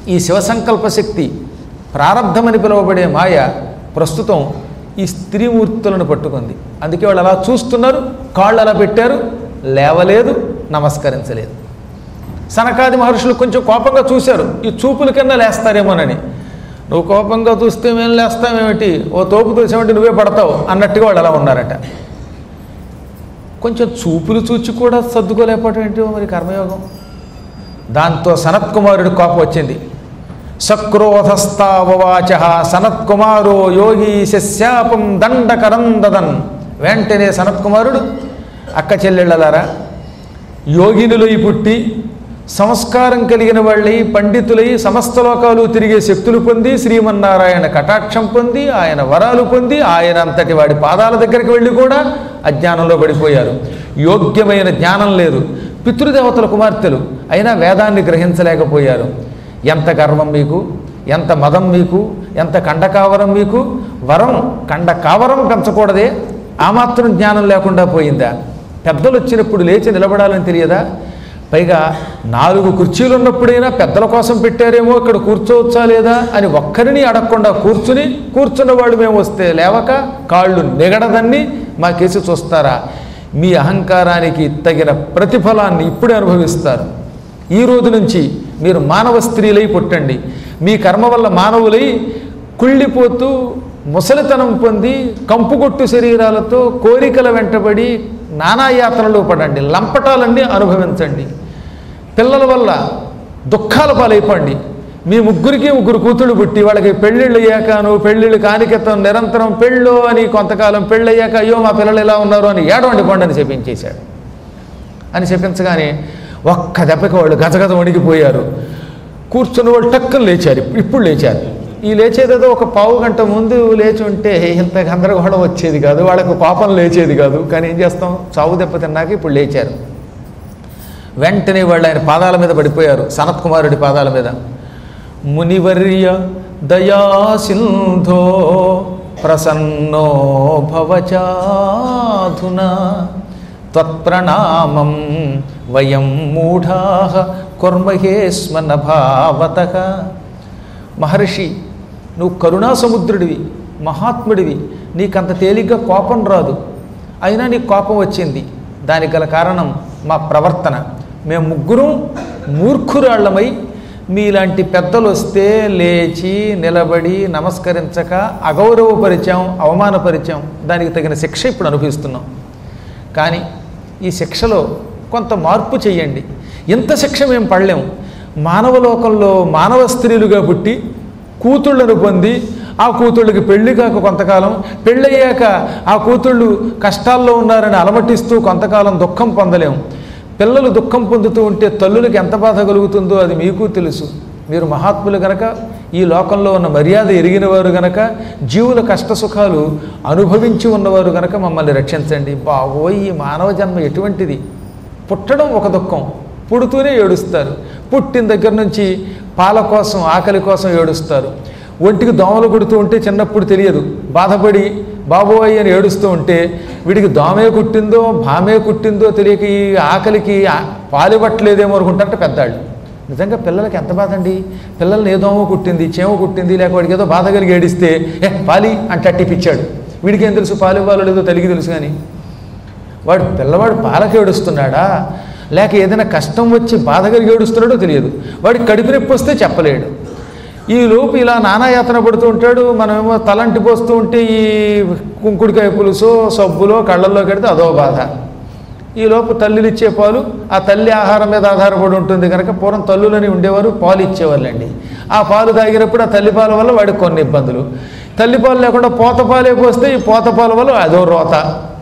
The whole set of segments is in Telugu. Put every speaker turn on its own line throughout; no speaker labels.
ఈ శివసంకల్ప శక్తి ప్రారంధమని పిలువబడే మాయ ప్రస్తుతం ఈ స్త్రీమూర్తులను పట్టుకుంది అందుకే వాళ్ళు అలా చూస్తున్నారు కాళ్ళు అలా పెట్టారు లేవలేదు నమస్కరించలేదు సనకాది మహర్షులు కొంచెం కోపంగా చూశారు ఈ చూపుల కింద లేస్తారేమోనని నువ్వు కోపంగా చూస్తే మేము లేస్తామేమిటి ఓ తోపు చూసామంటే నువ్వే పడతావు అన్నట్టుగా వాళ్ళు అలా ఉన్నారట కొంచెం చూపులు చూచి కూడా సర్దుకోలేకపోవటం ఏంటో మరి కర్మయోగం దాంతో సనత్కుమారుడి కోపం వచ్చింది సక్రోధస్తావవాచ సనత్కుమారో యోగి శశాపం దండకరందదన్ వెంటనే సనత్కుమారుడు అక్క చెల్లెళ్ళలారా యోగినులై పుట్టి సంస్కారం కలిగిన వాళ్ళై పండితులై సమస్త లోకాలు తిరిగే శక్తులు పొంది శ్రీమన్నారాయణ కటాక్షం పొంది ఆయన వరాలు పొంది ఆయన అంతటి వాడి పాదాల దగ్గరికి వెళ్ళి కూడా అజ్ఞానంలో పడిపోయారు యోగ్యమైన జ్ఞానం లేదు పితృదేవతల కుమార్తెలు అయినా వేదాన్ని గ్రహించలేకపోయారు ఎంత గర్వం మీకు ఎంత మదం మీకు ఎంత కండకావరం మీకు వరం కండకావరం పెంచకూడదే ఆ మాత్రం జ్ఞానం లేకుండా పోయిందా పెద్దలు వచ్చినప్పుడు లేచి నిలబడాలని తెలియదా పైగా నాలుగు కుర్చీలు ఉన్నప్పుడైనా పెద్దల కోసం పెట్టారేమో ఇక్కడ కూర్చోవచ్చా లేదా అని ఒక్కరిని అడగకుండా కూర్చుని కూర్చున్న వాళ్ళు మేము వస్తే లేవక కాళ్ళు నిగడదన్ని మా కేసు చూస్తారా మీ అహంకారానికి తగిన ప్రతిఫలాన్ని ఇప్పుడే అనుభవిస్తారు ఈ రోజు నుంచి మీరు మానవ స్త్రీలై పుట్టండి మీ కర్మ వల్ల మానవులై కుళ్ళిపోతూ ముసలితనం పొంది కంపుకొట్టు శరీరాలతో కోరికల వెంటబడి నానాయాత్రలు పడండి లంపటాలన్నీ అనుభవించండి పిల్లల వల్ల దుఃఖాల పాలైపోండి మీ ముగ్గురికి ముగ్గురు కూతుళ్ళు పుట్టి వాళ్ళకి పెళ్ళిళ్ళు అయ్యాకను పెళ్ళిళ్ళు కానికెత్తం నిరంతరం పెళ్ళో అని కొంతకాలం పెళ్ళయ్యాక అయ్యో మా పిల్లలు ఎలా ఉన్నారు అని ఏడవండి కొండని చెప్పించేశాడు అని చెప్పించగానే ఒక్క దెబ్బకి వాళ్ళు గజగజ వణికిపోయారు కూర్చున్న వాళ్ళు టక్కున లేచారు ఇప్పుడు లేచారు ఈ లేచేదేదో ఒక పావు గంట ముందు లేచి ఉంటే ఇంత గందరగోళం వచ్చేది కాదు వాళ్ళకు కోపం లేచేది కాదు కానీ ఏం చేస్తాం చావు దెబ్బ తిన్నాక ఇప్పుడు లేచారు వెంటనే వాళ్ళు ఆయన పాదాల మీద పడిపోయారు సనత్ కుమారుడి పాదాల మీద మునివర్య దయాసింధో ప్రసన్నో భవచాధునా త్వత్ప్రణామం వయం మూఢా కుర్మహే స్మ నభావత మహర్షి నువ్వు కరుణా సముద్రుడివి మహాత్ముడివి నీకంత తేలిగ్గా కోపం రాదు అయినా నీకు కోపం వచ్చింది దానికి గల కారణం మా ప్రవర్తన మేము ముగ్గురం మూర్ఖురాళ్లమై మీలాంటి పెద్దలు వస్తే లేచి నిలబడి నమస్కరించక అగౌరవపరిచాం అవమానపరిచాం దానికి తగిన శిక్ష ఇప్పుడు అనుభవిస్తున్నాం కానీ ఈ శిక్షలో కొంత మార్పు చెయ్యండి ఇంత శిక్ష మేము పడలేం మానవ లోకంలో మానవ స్త్రీలుగా పుట్టి కూతుళ్ళను పొంది ఆ కూతుళ్ళకి పెళ్లి కాక కొంతకాలం పెళ్ళయ్యాక ఆ కూతుళ్ళు కష్టాల్లో ఉన్నారని అలమటిస్తూ కొంతకాలం దుఃఖం పొందలేం పిల్లలు దుఃఖం పొందుతూ ఉంటే తల్లులకు ఎంత బాధ కలుగుతుందో అది మీకు తెలుసు మీరు మహాత్ములు గనక ఈ లోకంలో ఉన్న మర్యాద ఎరిగిన వారు గనక జీవుల కష్ట సుఖాలు అనుభవించి ఉన్నవారు గనక మమ్మల్ని రక్షించండి బావోయ్ ఈ మానవ జన్మ ఎటువంటిది పుట్టడం ఒక దుఃఖం పుడుతూనే ఏడుస్తారు పుట్టిన దగ్గర నుంచి పాల కోసం ఆకలి కోసం ఏడుస్తారు ఒంటికి దోమలు కొడుతూ ఉంటే చిన్నప్పుడు తెలియదు బాధపడి బాబోయ్ అని ఏడుస్తూ ఉంటే వీడికి దోమే కుట్టిందో భామే కుట్టిందో తెలియక ఈ ఆకలికి ఆ- పాలివ్వట్లేదేమో అనుకుంటారంటే పెద్దాళ్ళు నిజంగా పిల్లలకి ఎంత బాధ అండి పిల్లల్ని ఏ దోమ కుట్టింది చేమ కుట్టింది లేక వాడికి ఏదో బాధ కలిగి ఏడిస్తే ఏ పాలి అంటే అట్టిపిచ్చాడు వీడికి ఏం తెలుసు పాలు ఇవ్వాలో లేదో తెలిగి తెలుసు కానీ వాడు పిల్లవాడు పాలకి ఏడుస్తున్నాడా లేక ఏదైనా కష్టం వచ్చి బాధ కలిగి ఏడుస్తున్నాడో తెలియదు వాడికి కడుపు నొప్పి వస్తే చెప్పలేడు ఈ లోపు ఇలా నానాయాతన పడుతూ ఉంటాడు మనమేమో తలంటి పోస్తూ ఉంటే ఈ కుంకుడికాయ పులుసో సబ్బులో కళ్ళల్లో కడితే అదో బాధ ఈ లోపు తల్లిలు ఇచ్చే పాలు ఆ తల్లి ఆహారం మీద ఆధారపడి ఉంటుంది కనుక పూర్వం తల్లులని ఉండేవారు పాలు ఇచ్చేవాళ్ళండి ఆ పాలు తాగినప్పుడు ఆ తల్లి పాల వల్ల వాడికి కొన్ని ఇబ్బందులు తల్లి పాలు లేకుండా పోత పాలే పోస్తే ఈ పోత పాల వల్ల అదో రోత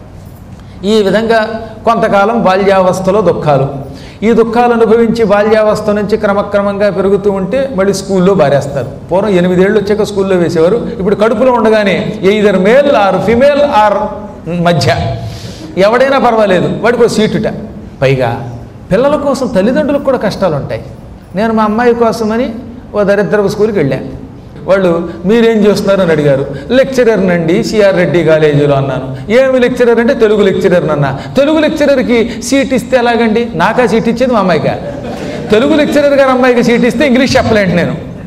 ఈ విధంగా కొంతకాలం బాల్యావస్థలో దుఃఖాలు ఈ దుఃఖాలు అనుభవించి బాల్యావస్థ నుంచి క్రమక్రమంగా పెరుగుతూ ఉంటే మళ్ళీ స్కూల్లో బారేస్తారు పూర్వం ఎనిమిదేళ్ళు వచ్చాక స్కూల్లో వేసేవారు ఇప్పుడు కడుపులో ఉండగానే either male or female or మధ్య ఎవడైనా పర్వాలేదు వాడికి ఒక సీటుట పైగా పిల్లల కోసం తల్లిదండ్రులకు కూడా కష్టాలు ఉంటాయి నేను మా అమ్మాయి కోసమని ఓ దరిద్రపు స్కూల్కి వెళ్ళాను వాళ్ళు మీరేం చేస్తున్నారు అని అడిగారు లెక్చరర్ నండి సిఆర్ రెడ్డి కాలేజీలో అన్నాను ఏమి లెక్చరర్ అంటే తెలుగు లెక్చరర్ అన్నా తెలుగు లెక్చరర్కి సీట్ ఇస్తే ఎలాగండి నాకా సీట్ ఇచ్చేది మా అమ్మాయిగా తెలుగు లెక్చరర్ గారు అమ్మాయికి సీట్ ఇస్తే ఇంగ్లీష్ చెప్పలేండి నేను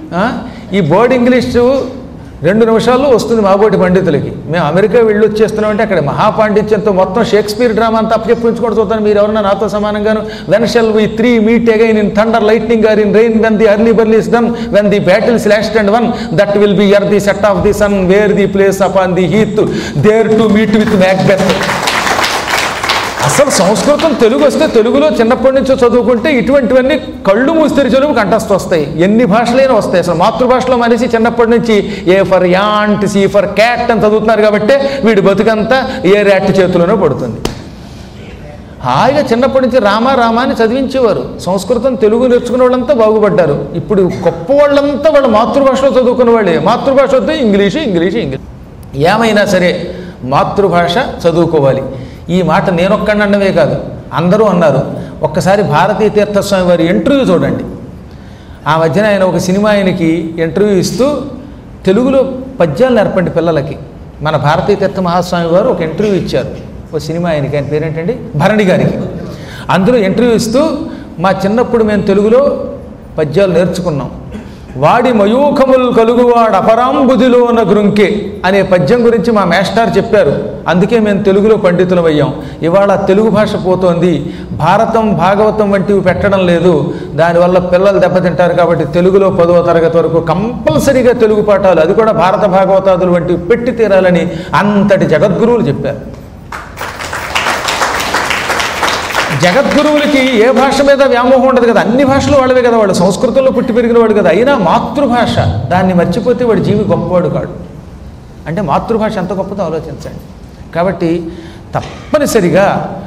ఆ? ఈ బోర్డ్ ఇంగ్లీషు రెండు నిమిషాల్లో వస్తుంది మాబోటి పండితులకి మేము అమెరికా వెళ్ళి వచ్చేస్తున్నామంటే అక్కడ మహాపాండిత్యంతో మొత్తం షేక్స్పియర్ డ్రామా అంతా అప్పచెప్పించుకొని చూస్తాను మీరు ఎవరన్నా నాతో సమానంగాను when shall we three meet again in thunder lightning or in rain when the hurly burly is done when the battle's lost and won that will be ere the set of the sun where the place upon the heath there to meet with Macbeth అసలు సంస్కృతం తెలుగు వస్తే తెలుగులో చిన్నప్పటి నుంచో చదువుకుంటే ఇటువంటివన్నీ కళ్ళు మూస్తరి చదువు కంఠస్థ వస్తాయి ఎన్ని భాషలైనా వస్తాయి అసలు మాతృభాషలో మనిషి చిన్నప్పటి నుంచి A for ant C for cat అని చదువుతున్నారు కాబట్టి వీడి బతుకంతా ఏ ర్యాట్ చేతిలోనే పడుతుంది హాయిగా చిన్నప్పటి నుంచి రామ రామ అని చదివించేవారు సంస్కృతం తెలుగు నేర్చుకున్న వాళ్ళంతా బాగుపడ్డారు ఇప్పుడు గొప్ప వాళ్ళంతా వాళ్ళ మాతృభాషలో చదువుకున్న వాళ్ళే మాతృభాష వద్ద ఇంగ్లీషు ఇంగ్లీషు ఇంగ్లీష్ ఏమైనా సరే మాతృభాష చదువుకోవాలి ఈ మాట నేనొక్కడనవే కాదు అందరూ అన్నారు ఒక్కసారి భారతీ తీర్థస్వామి వారి ఇంటర్వ్యూ చూడండి ఆ మధ్యన ఆయన ఒక సినిమా ఆయనకి ఇంటర్వ్యూ ఇస్తూ తెలుగులో పద్యాలు నేర్పండి పిల్లలకి మన భారతీ తీర్థ మహాస్వామి వారు ఒక ఇంటర్వ్యూ ఇచ్చారు ఒక సినిమా ఆయనకి ఆయన పేరేంటండి భరణి గారికి అందులో ఇంటర్వ్యూ ఇస్తూ మా చిన్నప్పుడు మేము తెలుగులో పద్యాలు నేర్చుకున్నాం వాడి మయూఖములు కలుగువాడు అపరాంబుదిలోన గృంకే అనే పద్యం గురించి మా మేస్టార్ చెప్పారు అందుకే మేము తెలుగులో పండితులం అయ్యాం ఇవాళ తెలుగు భాష పోతోంది భారతం భాగవతం వంటివి పెట్టడం లేదు దానివల్ల పిల్లలు దెబ్బతింటారు కాబట్టి తెలుగులో పదవ తరగతి వరకు కంపల్సరీగా తెలుగు పాఠాలు అది కూడా భారత భాగవతాదులు వంటివి పెట్టి తీరాలని అంతటి జగద్గురువులు చెప్పారు జగద్గురువులకి ఏ భాష మీద వ్యామోహం ఉండదు కదా అన్ని భాషలు వాళ్ళవే కదా వాళ్ళు సంస్కృతంలో పుట్టి పెరిగిన వాడు కదా అయినా మాతృభాష దాన్ని మర్చిపోతే వాడు జీవి గొప్పవాడు కాడు అంటే మాతృభాష ఎంత గొప్పదో ఆలోచించండి కాబట్టి తప్పనిసరిగా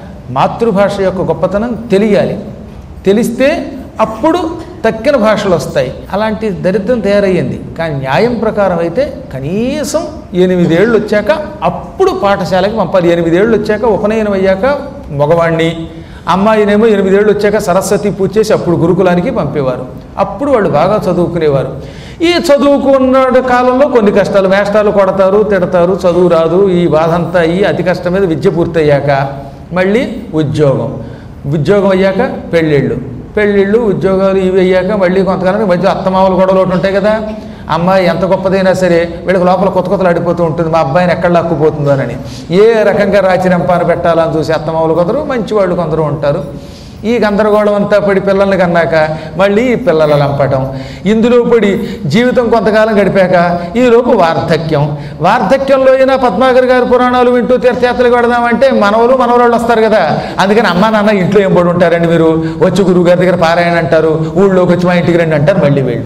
మాతృభాష యొక్క గొప్పతనం తెలియాలి తెలిస్తే అప్పుడు తక్కిన భాషలు వస్తాయి అలాంటి దరిద్రం తయారయ్యింది కానీ న్యాయం ప్రకారం అయితే కనీసం ఎనిమిదేళ్ళు వచ్చాక అప్పుడు పాఠశాలకి పంపాలి ఎనిమిదేళ్ళు వచ్చాక ఉపనయనం అయ్యాక మగవాణ్ణి అమ్మాయినేమో ఎనిమిదేళ్ళు వచ్చాక సరస్వతి పూజ చేసి అప్పుడు గురుకులానికి పంపేవారు అప్పుడు వాళ్ళు బాగా చదువుకునేవారు ఈ చదువుకున్న కాలంలో కొన్ని కష్టాలు మేష్టాలు కొడతారు తిడతారు చదువు రాదు ఈ బాధ అంతా అయ్యి అతి కష్టం మీద విద్య పూర్తయ్యాక మళ్ళీ ఉద్యోగం ఉద్యోగం అయ్యాక పెళ్ళిళ్ళు పెళ్ళిళ్ళు ఉద్యోగాలు ఇవి అయ్యాక మళ్ళీ కొంతకాలం మధ్య అత్తమామలు గొడవలు ఒకటి ఉంటాయి కదా అమ్మాయి ఎంత గొప్పదైనా సరే వీళ్ళకి లోపల కొత్త కొత్తలు ఆడిపోతూ ఉంటుంది మా అబ్బాయిని ఎక్కడ లాక్కుపోతుందోనని ఏ రకంగా రాచిరంపాన పెట్టాలని చూసి అత్తమామలు కొందరు మంచివాళ్ళు కొందరు ఉంటారు ఈ గందరగోళం అంతా పడి పిల్లల్ని కన్నాక మళ్ళీ ఈ పిల్లల లంపటం ఇందులో పడి జీవితం కొంతకాలం గడిపాక ఈలోపు వార్ధక్యం వార్ధక్యంలో అయినా పద్మాగర్ గారి పురాణాలు వింటూ తీర్థయాత్రలకు పెడదామంటే మనవలు మనవరాళ్ళు వస్తారు కదా అందుకని అమ్మా నాన్న ఇంట్లో ఏం పడి ఉంటారండి మీరు వచ్చి గురువు గారి దగ్గర పారాయణ అంటారు ఊళ్ళోకి వచ్చి మా ఇంటికి రండి అంటారు మళ్ళీ వీళ్ళు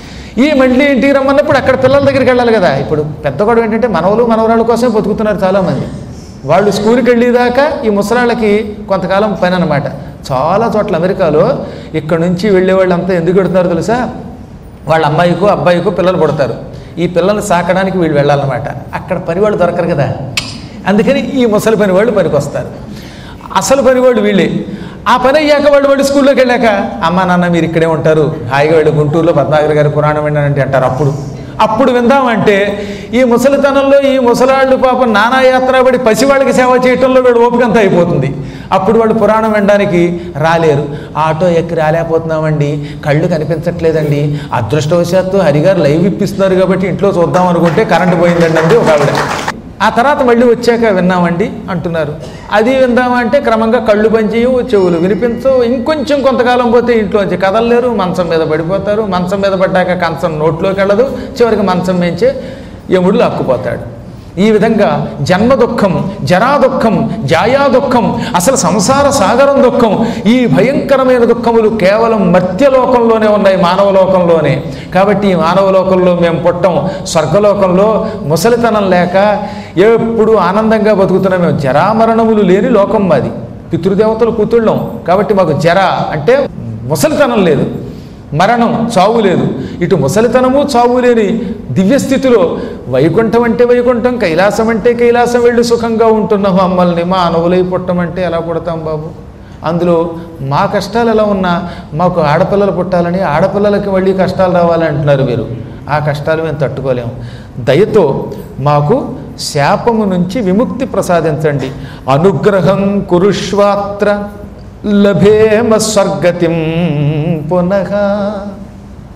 ఈ మళ్ళీ ఇంటికి రమ్మన్నప్పుడు అక్కడ పిల్లల దగ్గరికి వెళ్ళాలి కదా ఇప్పుడు పెద్ద గొడవ ఏంటంటే మనవలు మనవరాళ్ళ కోసమే బతుకుతున్నారు చాలామంది వాళ్ళు స్కూల్కి వెళ్ళేదాకా ఈ ముసలాళ్ళకి కొంతకాలం పని అనమాట చాలా చోట్ల అమెరికాలో ఇక్కడ నుంచి వెళ్ళే వాళ్ళంతా ఎందుకు పెడుతున్నారు తెలుసా వాళ్ళ అమ్మాయికో అబ్బాయికో పిల్లలు పుడతారు ఈ పిల్లల్ని సాకడానికి వీళ్ళు వెళ్ళాలన్నమాట అక్కడ పని వాళ్ళు దొరకరు కదా అందుకని ఈ ముసలి పని వాళ్ళు పనికి వస్తారు అసలు పని వాళ్ళు వీళ్ళే ఆ పని అయ్యాక వాళ్ళు వాడు స్కూల్లోకి వెళ్ళాక అమ్మా నాన్న మీరు ఇక్కడే ఉంటారు హాయిగా వెళ్ళి గుంటూరులో పద్మాగర్ గారి పురాణం విన్నానంటే అంటారు అప్పుడు అప్పుడు విందామంటే ఈ ముసలితనంలో ఈ ముసలాళ్ళు పాపం నానా యాత్ర పడి పసివాళ్ళకి సేవ చేయటంలో వీడు ఓపిక అంతా అయిపోతుంది అప్పుడు వాళ్ళు పురాణం వినడానికి రాలేరు ఆటో ఎక్కి రాలేకపోతున్నామండి కళ్ళు కనిపించట్లేదండి అదృష్టవశాత్తు హరిగారు లైవ్ ఇప్పిస్తున్నారు కాబట్టి ఇంట్లో చూద్దాం అనుకుంటే కరెంటు పోయిందండి అంది ఒక ఆవిడ ఆ తర్వాత మళ్ళీ వచ్చాక విన్నామండి అంటున్నారు అది విందామంటే క్రమంగా కళ్ళు పనిచేయవు చెవులు వినిపించవు ఇంకొంచెం కొంతకాలం పోతే ఇంట్లోంచి కదలలేరు మంచం మీద పడిపోతారు మంచం మీద పడ్డాక కంచం నోట్లోకి వెళ్ళదు చివరికి మంచం మేంచే యముడు లాక్కుపోతాడు ఈ విధంగా జన్మ దుఃఖం జరా దుఃఖం జాయా దుఃఖం అసలు సంసార సాగరం దుఃఖం ఈ భయంకరమైన దుఃఖములు కేవలం మర్త్యలోకంలోనే ఉన్నాయి మానవ లోకంలోనే కాబట్టి ఈ మానవ లోకంలో మేము పుట్టం స్వర్గలోకంలో ముసలితనం లేక ఎప్పుడు ఆనందంగా బతుకుతున్నాం మేము జరామరణములు లేని లోకం మాది పితృదేవతలు కూతుళ్ళం కాబట్టి మాకు జర అంటే ముసలితనం లేదు మరణం చావు లేదు ఇటు ముసలితనము చావు లేని దివ్యస్థితిలో వైకుంఠం అంటే వైకుంఠం కైలాసం అంటే కైలాసం వెళ్ళి సుఖంగా ఉంటున్న మమ్మల్ని మా అనువులై పుట్టమంటే ఎలా పుడతాం బాబు అందులో మా కష్టాలు ఎలా ఉన్నా మాకు ఆడపిల్లలు పుట్టాలని ఆడపిల్లలకి మళ్ళీ కష్టాలు రావాలని అంటున్నారు మీరు ఆ కష్టాలు మేము తట్టుకోలేము దయతో మాకు శాపము నుంచి విముక్తి ప్రసాదించండి అనుగ్రహం కురుష్వాత్ర లభేమ స్వర్గతిం పునః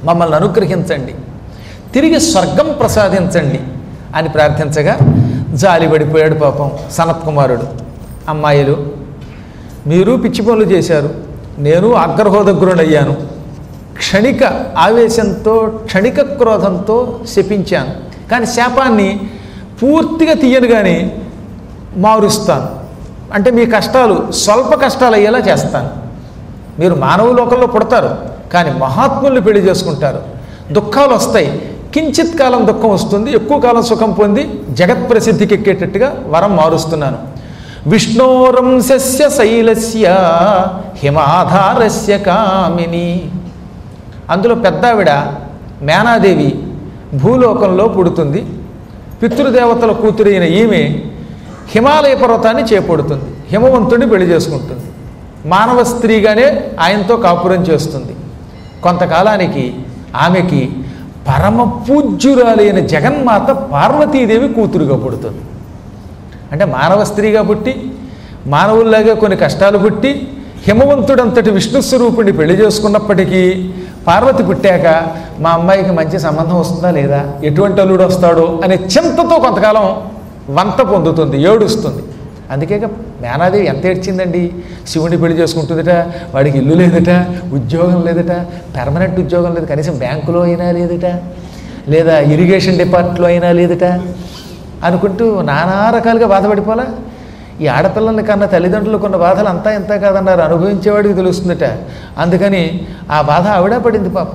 మమ్మల్ని అనుగ్రహించండి తిరిగి స్వర్గం ప్రసాదించండి అని ప్రార్థించగా జాలి పడిపోయాడు పాపం సనత్ కుమారుడు అమ్మాయిలు మీరు పిచ్చి పనులు చేశారు నేను ఆగ్రహోదగ్రుడయ్యాను క్షణిక ఆవేశంతో క్షణిక క్రోధంతో శపించాను కానీ శాపాన్ని పూర్తిగా తీయను కానీ మారుస్తాను అంటే మీ కష్టాలు స్వల్ప కష్టాలు అయ్యేలా చేస్తాను మీరు మానవ లోకంలో పుడతారు కానీ మహాత్ముల్ని పెళ్లి చేసుకుంటారు దుఃఖాలు వస్తాయి కించిత్ కాలం దుఃఖం వస్తుంది ఎక్కువ కాలం సుఖం పొంది జగత్ ప్రసిద్ధికి ఎక్కేటట్టుగా వరం మారుస్తున్నాను విష్ణోరంశస్య శైలస్య హిమాధారస్య కామిని అందులో పెద్దావిడ మేనాదేవి భూలోకంలో పుడుతుంది పితృదేవతల కూతురైన ఈమె హిమాలయ పర్వతాన్ని చేపడుతుంది హిమవంతుడిని పెళ్లి చేసుకుంటుంది మానవ స్త్రీగానే ఆయనతో కాపురం చేస్తుంది కొంతకాలానికి ఆమెకి పరమ పూజ్యురాలైన జగన్మాత పార్వతీదేవి కూతురుగా పుడుతుంది అంటే మానవ స్త్రీగా పుట్టి మానవుల్లాగా కొన్ని కష్టాలు పుట్టి హిమవంతుడంతటి విష్ణు స్వరూపుణ్ణి పెళ్లి చేసుకున్నప్పటికీ పార్వతి పుట్టాక మా అమ్మాయికి మంచి సంబంధం వస్తుందా లేదా ఎటువంటి అల్లుడు వస్తాడో అనే చింతతో కొంతకాలం వంత పొందుతుంది ఏడుస్తుంది అందుకే మేనాదేవి ఎంత ఏడ్చిందండి శివుడిని పెళ్లి చేసుకుంటుందిట వాడికి ఇల్లు లేదట ఉద్యోగం లేదట పెర్మనెంట్ ఉద్యోగం లేదు కనీసం బ్యాంకులో అయినా లేదట లేదా ఇరిగేషన్ డిపార్ట్లో అయినా లేదట అనుకుంటూ నానా రకాలుగా బాధపడిపోలా ఈ ఆడపిల్లల్ని కన్నా తల్లిదండ్రులకు ఉన్న బాధలు అంతా ఇంత కాదన్నారు అనుభవించేవాడికి తెలుస్తుందట అందుకని ఆ బాధ ఆవిడ పడింది పాపం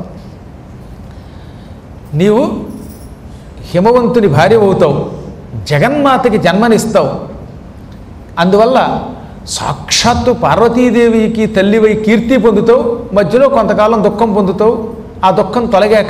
నీవు హిమవంతుని భార్య అవుతావు జగన్మాతకి జన్మనిస్తావు అందువల్ల సాక్షాత్తు పార్వతీదేవికి తల్లివై కీర్తి పొందుతావు మధ్యలో కొంతకాలం దుఃఖం పొందుతావు ఆ దుఃఖం తొలగాక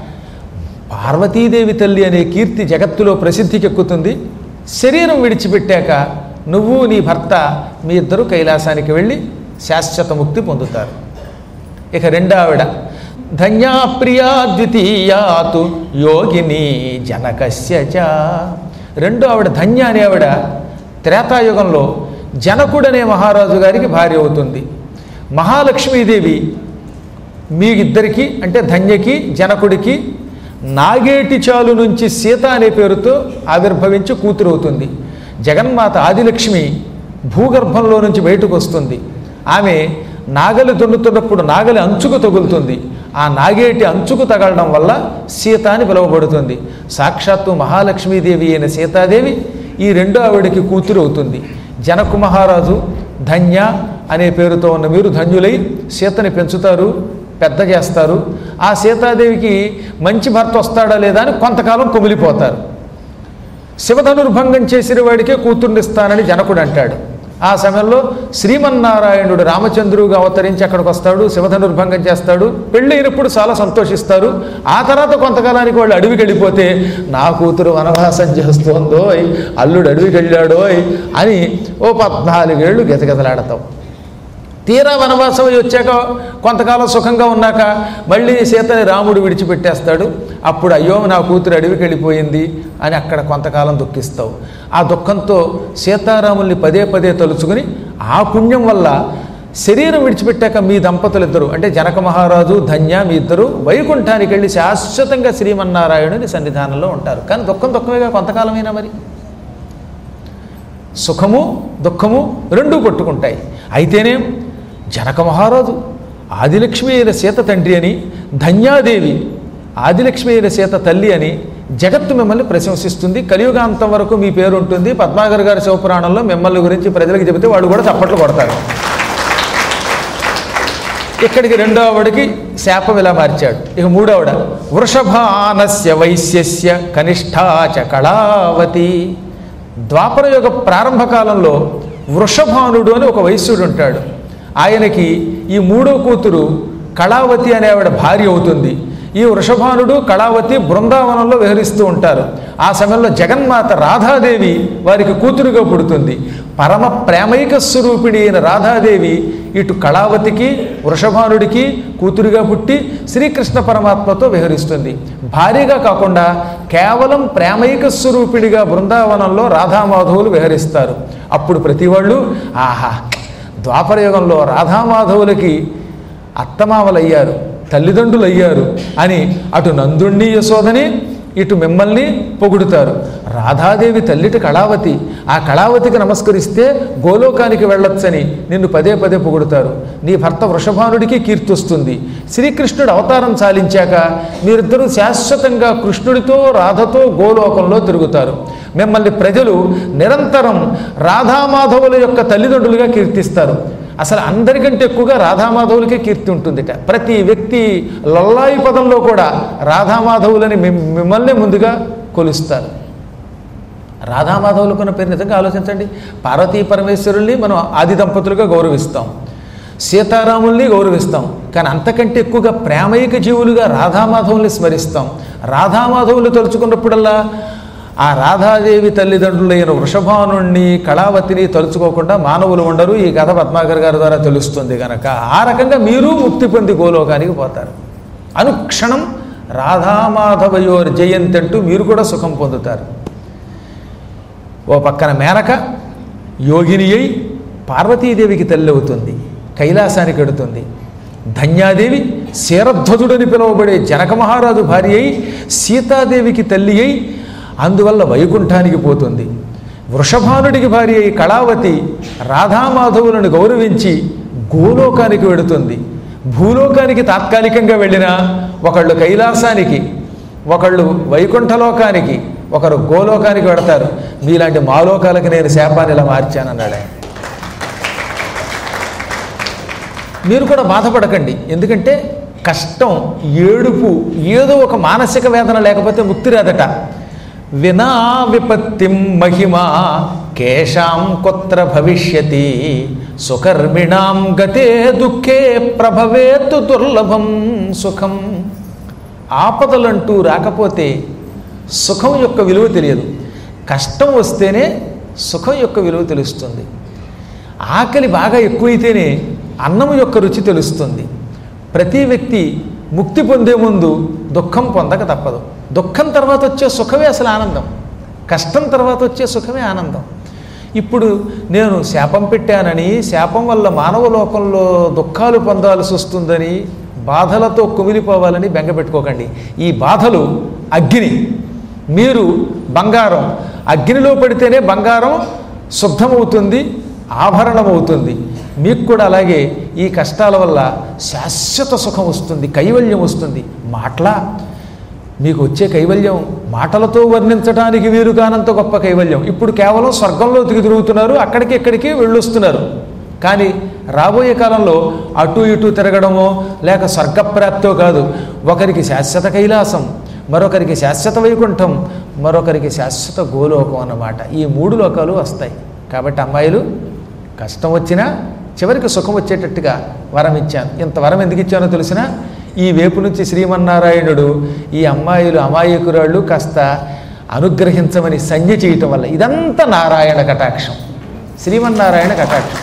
పార్వతీదేవి తల్లి అనే కీర్తి జగత్తులో ప్రసిద్ధికి ఎక్కుతుంది శరీరం విడిచిపెట్టాక నువ్వు నీ భర్త మీ ఇద్దరు కైలాసానికి వెళ్ళి శాశ్వత ముక్తి పొందుతారు ఇక రెండో ఆవిడ ధన్యా ప్రియా ద్వితీయాతు యోగిని జనకస్య చ రెండో ఆవిడ ధన్య అనే ఆవిడ త్రేతాయుగంలో జనకుడనే మహారాజు గారికి భార్య అవుతుంది మహాలక్ష్మీదేవి మీ ఇద్దరికి అంటే ధన్యకి జనకుడికి నాగేటి చాలు నుంచి సీత అనే పేరుతో ఆవిర్భవించి కూతురు అవుతుంది జగన్మాత ఆదిలక్ష్మి భూగర్భంలో నుంచి బయటకు వస్తుంది ఆమె నాగలి దున్నుతున్నప్పుడు నాగలి అంచుకు తగులుతుంది ఆ నాగేటి అంచుకు తగలడం వల్ల సీత అని పిలువబడుతుంది సాక్షాత్తు మహాలక్ష్మీదేవి అయిన సీతాదేవి ఈ రెండో ఆవిడకి కూతురు అవుతుంది జనకు మహారాజు ధన్య అనే పేరుతో ఉన్న మీరు ధన్యులై సీతని పెంచుతారు పెద్ద చేస్తారు ఆ సీతాదేవికి మంచి భర్త వస్తాడా లేదా అని కొంతకాలం కుమిలిపోతారు శివధనుర్భంగం చేసిన వాడికే కూతుర్నిస్తానని జనకుడు అంటాడు ఆ సమయంలో శ్రీమన్నారాయణుడు రామచంద్రుగా అవతరించి అక్కడికి వస్తాడు శివధనుర్భంగం చేస్తాడు పెళ్ళైనప్పుడు చాలా సంతోషిస్తారు ఆ తర్వాత కొంతకాలానికి వాళ్ళు అడవికి వెళ్ళిపోతే నా కూతురు వనవాసం చేస్తోందోయ్ అల్లుడు అడవికి వెళ్ళాడోయ్ అని ఓ పద్నాలుగేళ్ళు గెతగెతలాడతాం తీరా వనవాసం అయి వచ్చాక కొంతకాలం సుఖంగా ఉన్నాక మళ్ళీ సీతని రాముడు విడిచిపెట్టేస్తాడు అప్పుడు అయ్యో నా కూతురు అడవికి వెళ్ళిపోయింది అని అక్కడ కొంతకాలం దుఃఖిస్తావు ఆ దుఃఖంతో సీతారాముల్ని పదే పదే తలుచుకుని ఆ పుణ్యం వల్ల శరీరం విడిచిపెట్టాక మీ దంపతులిద్దరూ అంటే జనక మహారాజు ధన్య మీ ఇద్దరు వైకుంఠానికి వెళ్ళి శాశ్వతంగా శ్రీమన్నారాయణుని సన్నిధానంలో ఉంటారు కానీ దుఃఖం దుఃఖమేగా కొంతకాలమైనా మరి సుఖము దుఃఖము రెండూ పట్టుకుంటాయి అయితేనే జనక మహారాజు ఆదిలక్ష్మి అయిన సీత తండ్రి అని ధన్యాదేవి ఆదిలక్ష్మి అయిన సీత తల్లి అని జగత్తు మిమ్మల్ని ప్రశంసిస్తుంది కలియుగాంతం వరకు మీ పేరు ఉంటుంది పద్మాగర్ గారి శివపురాణంలో మిమ్మల్ని గురించి ప్రజలకు చెబితే వాడు కూడా చప్పట్లు కొడతారు ఇక్కడికి రెండో ఆవిడకి శాపం ఇలా మార్చాడు ఇక మూడవడ వృషభానస్య వైశ్యస్య కనిష్టాచ కళావతి ద్వాపరయుగ ప్రారంభ కాలంలో వృషభానుడు అని ఒక వైశ్యుడు ఉంటాడు ఆయనకి ఈ మూడో కూతురు కళావతి అనే ఆవిడ భార్య అవుతుంది ఈ వృషభానుడు కళావతి బృందావనంలో విహరిస్తూ ఉంటారు ఆ సమయంలో జగన్మాత రాధాదేవి వారికి కూతురుగా పుడుతుంది పరమ ప్రేమైక స్వరూపిణి అయిన రాధాదేవి ఇటు కళావతికి వృషభానుడికి కూతురుగా పుట్టి శ్రీకృష్ణ పరమాత్మతో విహరిస్తుంది భార్యగా కాకుండా కేవలం ప్రేమైక స్వరూపిణిగా బృందావనంలో రాధామాధవులు విహరిస్తారు అప్పుడు ప్రతి వాళ్ళు ఆహా ద్వాపరయుగంలో రాధామాధవులకి అత్తమామలయ్యారు తల్లిదండ్రులు అయ్యారు అని అటు నందుణ్ణి యశోదని ఇటు మిమ్మల్ని పొగుడుతారు రాధాదేవి తల్లిటి కళావతి ఆ కళావతికి నమస్కరిస్తే గోలోకానికి వెళ్ళొచ్చని నిన్ను పదే పదే పొగుడుతారు నీ భర్త వృషభానుడికి కీర్తి వస్తుంది శ్రీకృష్ణుడు అవతారం చాలించాక మీరిద్దరూ శాశ్వతంగా కృష్ణుడితో రాధతో గోలోకంలో తిరుగుతారు మిమ్మల్ని ప్రజలు నిరంతరం రాధామాధవుల యొక్క తల్లిదండ్రులుగా కీర్తిస్తారు అసలు అందరికంటే ఎక్కువగా రాధామాధవులకే కీర్తి ఉంటుందిట ప్రతి వ్యక్తి లొల్లాయి పదంలో కూడా రాధామాధవులని మిమ్- మిమ్మల్ని ముందుగా కొలుస్తారు రాధామాధవులకు ఉన్న పేరు నిజంగా ఆలోచించండి పార్వతీ పరమేశ్వరుల్ని మనం ఆది దంపతులుగా గౌరవిస్తాం సీతారాముల్ని గౌరవిస్తాం కానీ అంతకంటే ఎక్కువగా ప్రేమైక జీవులుగా రాధామాధవుల్ని స్మరిస్తాం రాధామాధవులు తలుచుకున్నప్పుడల్లా ఆ రాధాదేవి తల్లిదండ్రులైన వృషభానుణ్ణి కళావతిని తలుచుకోకుండా మానవులు ఉండరు ఈ కథ పద్మాకర్ గారి ద్వారా తెలుస్తుంది కనుక ఆ రకంగా మీరు ముక్తి పొంది గోలోకానికి పోతారు అనుక్షణం రాధామాధవయోర్ జయంతి అంటూ మీరు కూడా సుఖం పొందుతారు ఓ పక్కన మేనక యోగిని అయి పార్వతీదేవికి తల్లి అవుతుంది కైలాసానికి ఎడుతుంది ధన్యాదేవి శీరధ్వజుడని పిలువబడే జనక మహారాజు భార్య అయి సీతాదేవికి తల్లి అయి అందువల్ల వైకుంఠానికి పోతుంది వృషభానుడికి భార్య అయి కళావతి రాధామాధవులను గౌరవించి గోలోకానికి వెడుతుంది భూలోకానికి తాత్కాలికంగా వెళ్ళినా ఒకళ్ళు కైలాసానికి ఒకళ్ళు వైకుంఠలోకానికి ఒకరు గోలోకానికి వెడతారు మీలాంటి మాలోకాలకి నేను శాపాన్ని ఇలా మార్చానన్నాడు ఆయన మీరు కూడా బాధపడకండి ఎందుకంటే కష్టం ఏడుపు ఏదో ఒక మానసిక వేదన లేకపోతే ముక్తి రాదట వినా విపత్తిం మహిమా కేశాం కొత్ర భవిష్యతి సుకర్మిణాం గతే దుఃఖే ప్రభవేత్తు దుర్లభం సుఖం ఆపదలంటూ రాకపోతే సుఖం యొక్క విలువ తెలియదు కష్టం వస్తేనే సుఖం యొక్క విలువ తెలుస్తుంది ఆకలి బాగా ఎక్కువైతేనే అన్నం యొక్క రుచి తెలుస్తుంది ప్రతి వ్యక్తి ముక్తి పొందే ముందు దుఃఖం పొందక తప్పదు దుఃఖం తర్వాత వచ్చే సుఖమే అసలు ఆనందం కష్టం తర్వాత వచ్చే సుఖమే ఆనందం ఇప్పుడు నేను శాపం పెట్టానని శాపం వల్ల మానవ లోకంలో దుఃఖాలు పొందాల్సి వస్తుందని బాధలతో కుమిలిపోవాలని బెంగ పెట్టుకోకండి ఈ బాధలు అగ్ని మీరు బంగారం అగ్నిలో పడితేనే బంగారం శుద్ధమవుతుంది ఆభరణం అవుతుంది మీకు కూడా అలాగే ఈ కష్టాల వల్ల శాశ్వత సుఖం వస్తుంది కైవల్యం వస్తుంది మాటలా మీకు వచ్చే కైవల్యం మాటలతో వర్ణించడానికి వీలు కానంత గొప్ప కైవల్యం ఇప్పుడు కేవలం స్వర్గంలో తిరిగి తిరుగుతున్నారు అక్కడికి ఇక్కడికి వెళ్ళొస్తున్నారు కానీ రాబోయే కాలంలో అటు ఇటు తిరగడమో లేక స్వర్గప్రాప్తో కాదు ఒకరికి శాశ్వత కైలాసం మరొకరికి శాశ్వత వైకుంఠం మరొకరికి శాశ్వత గోలోకం అన్నమాట ఈ మూడు లోకాలు వస్తాయి కాబట్టి అమ్మాయిలు కష్టం వచ్చినా చివరికి సుఖం వచ్చేటట్టుగా వరం ఇచ్చాను ఇంత వరం ఎందుకు ఇచ్చానో తెలిసినా ఈ వేపు నుంచి శ్రీమన్నారాయణుడు ఈ అమ్మాయిలు అమాయకురాళ్ళు కాస్త అనుగ్రహించమని సంజ్ఞ చేయటం వల్ల ఇదంతా నారాయణ కటాక్షం శ్రీమన్నారాయణ కటాక్షం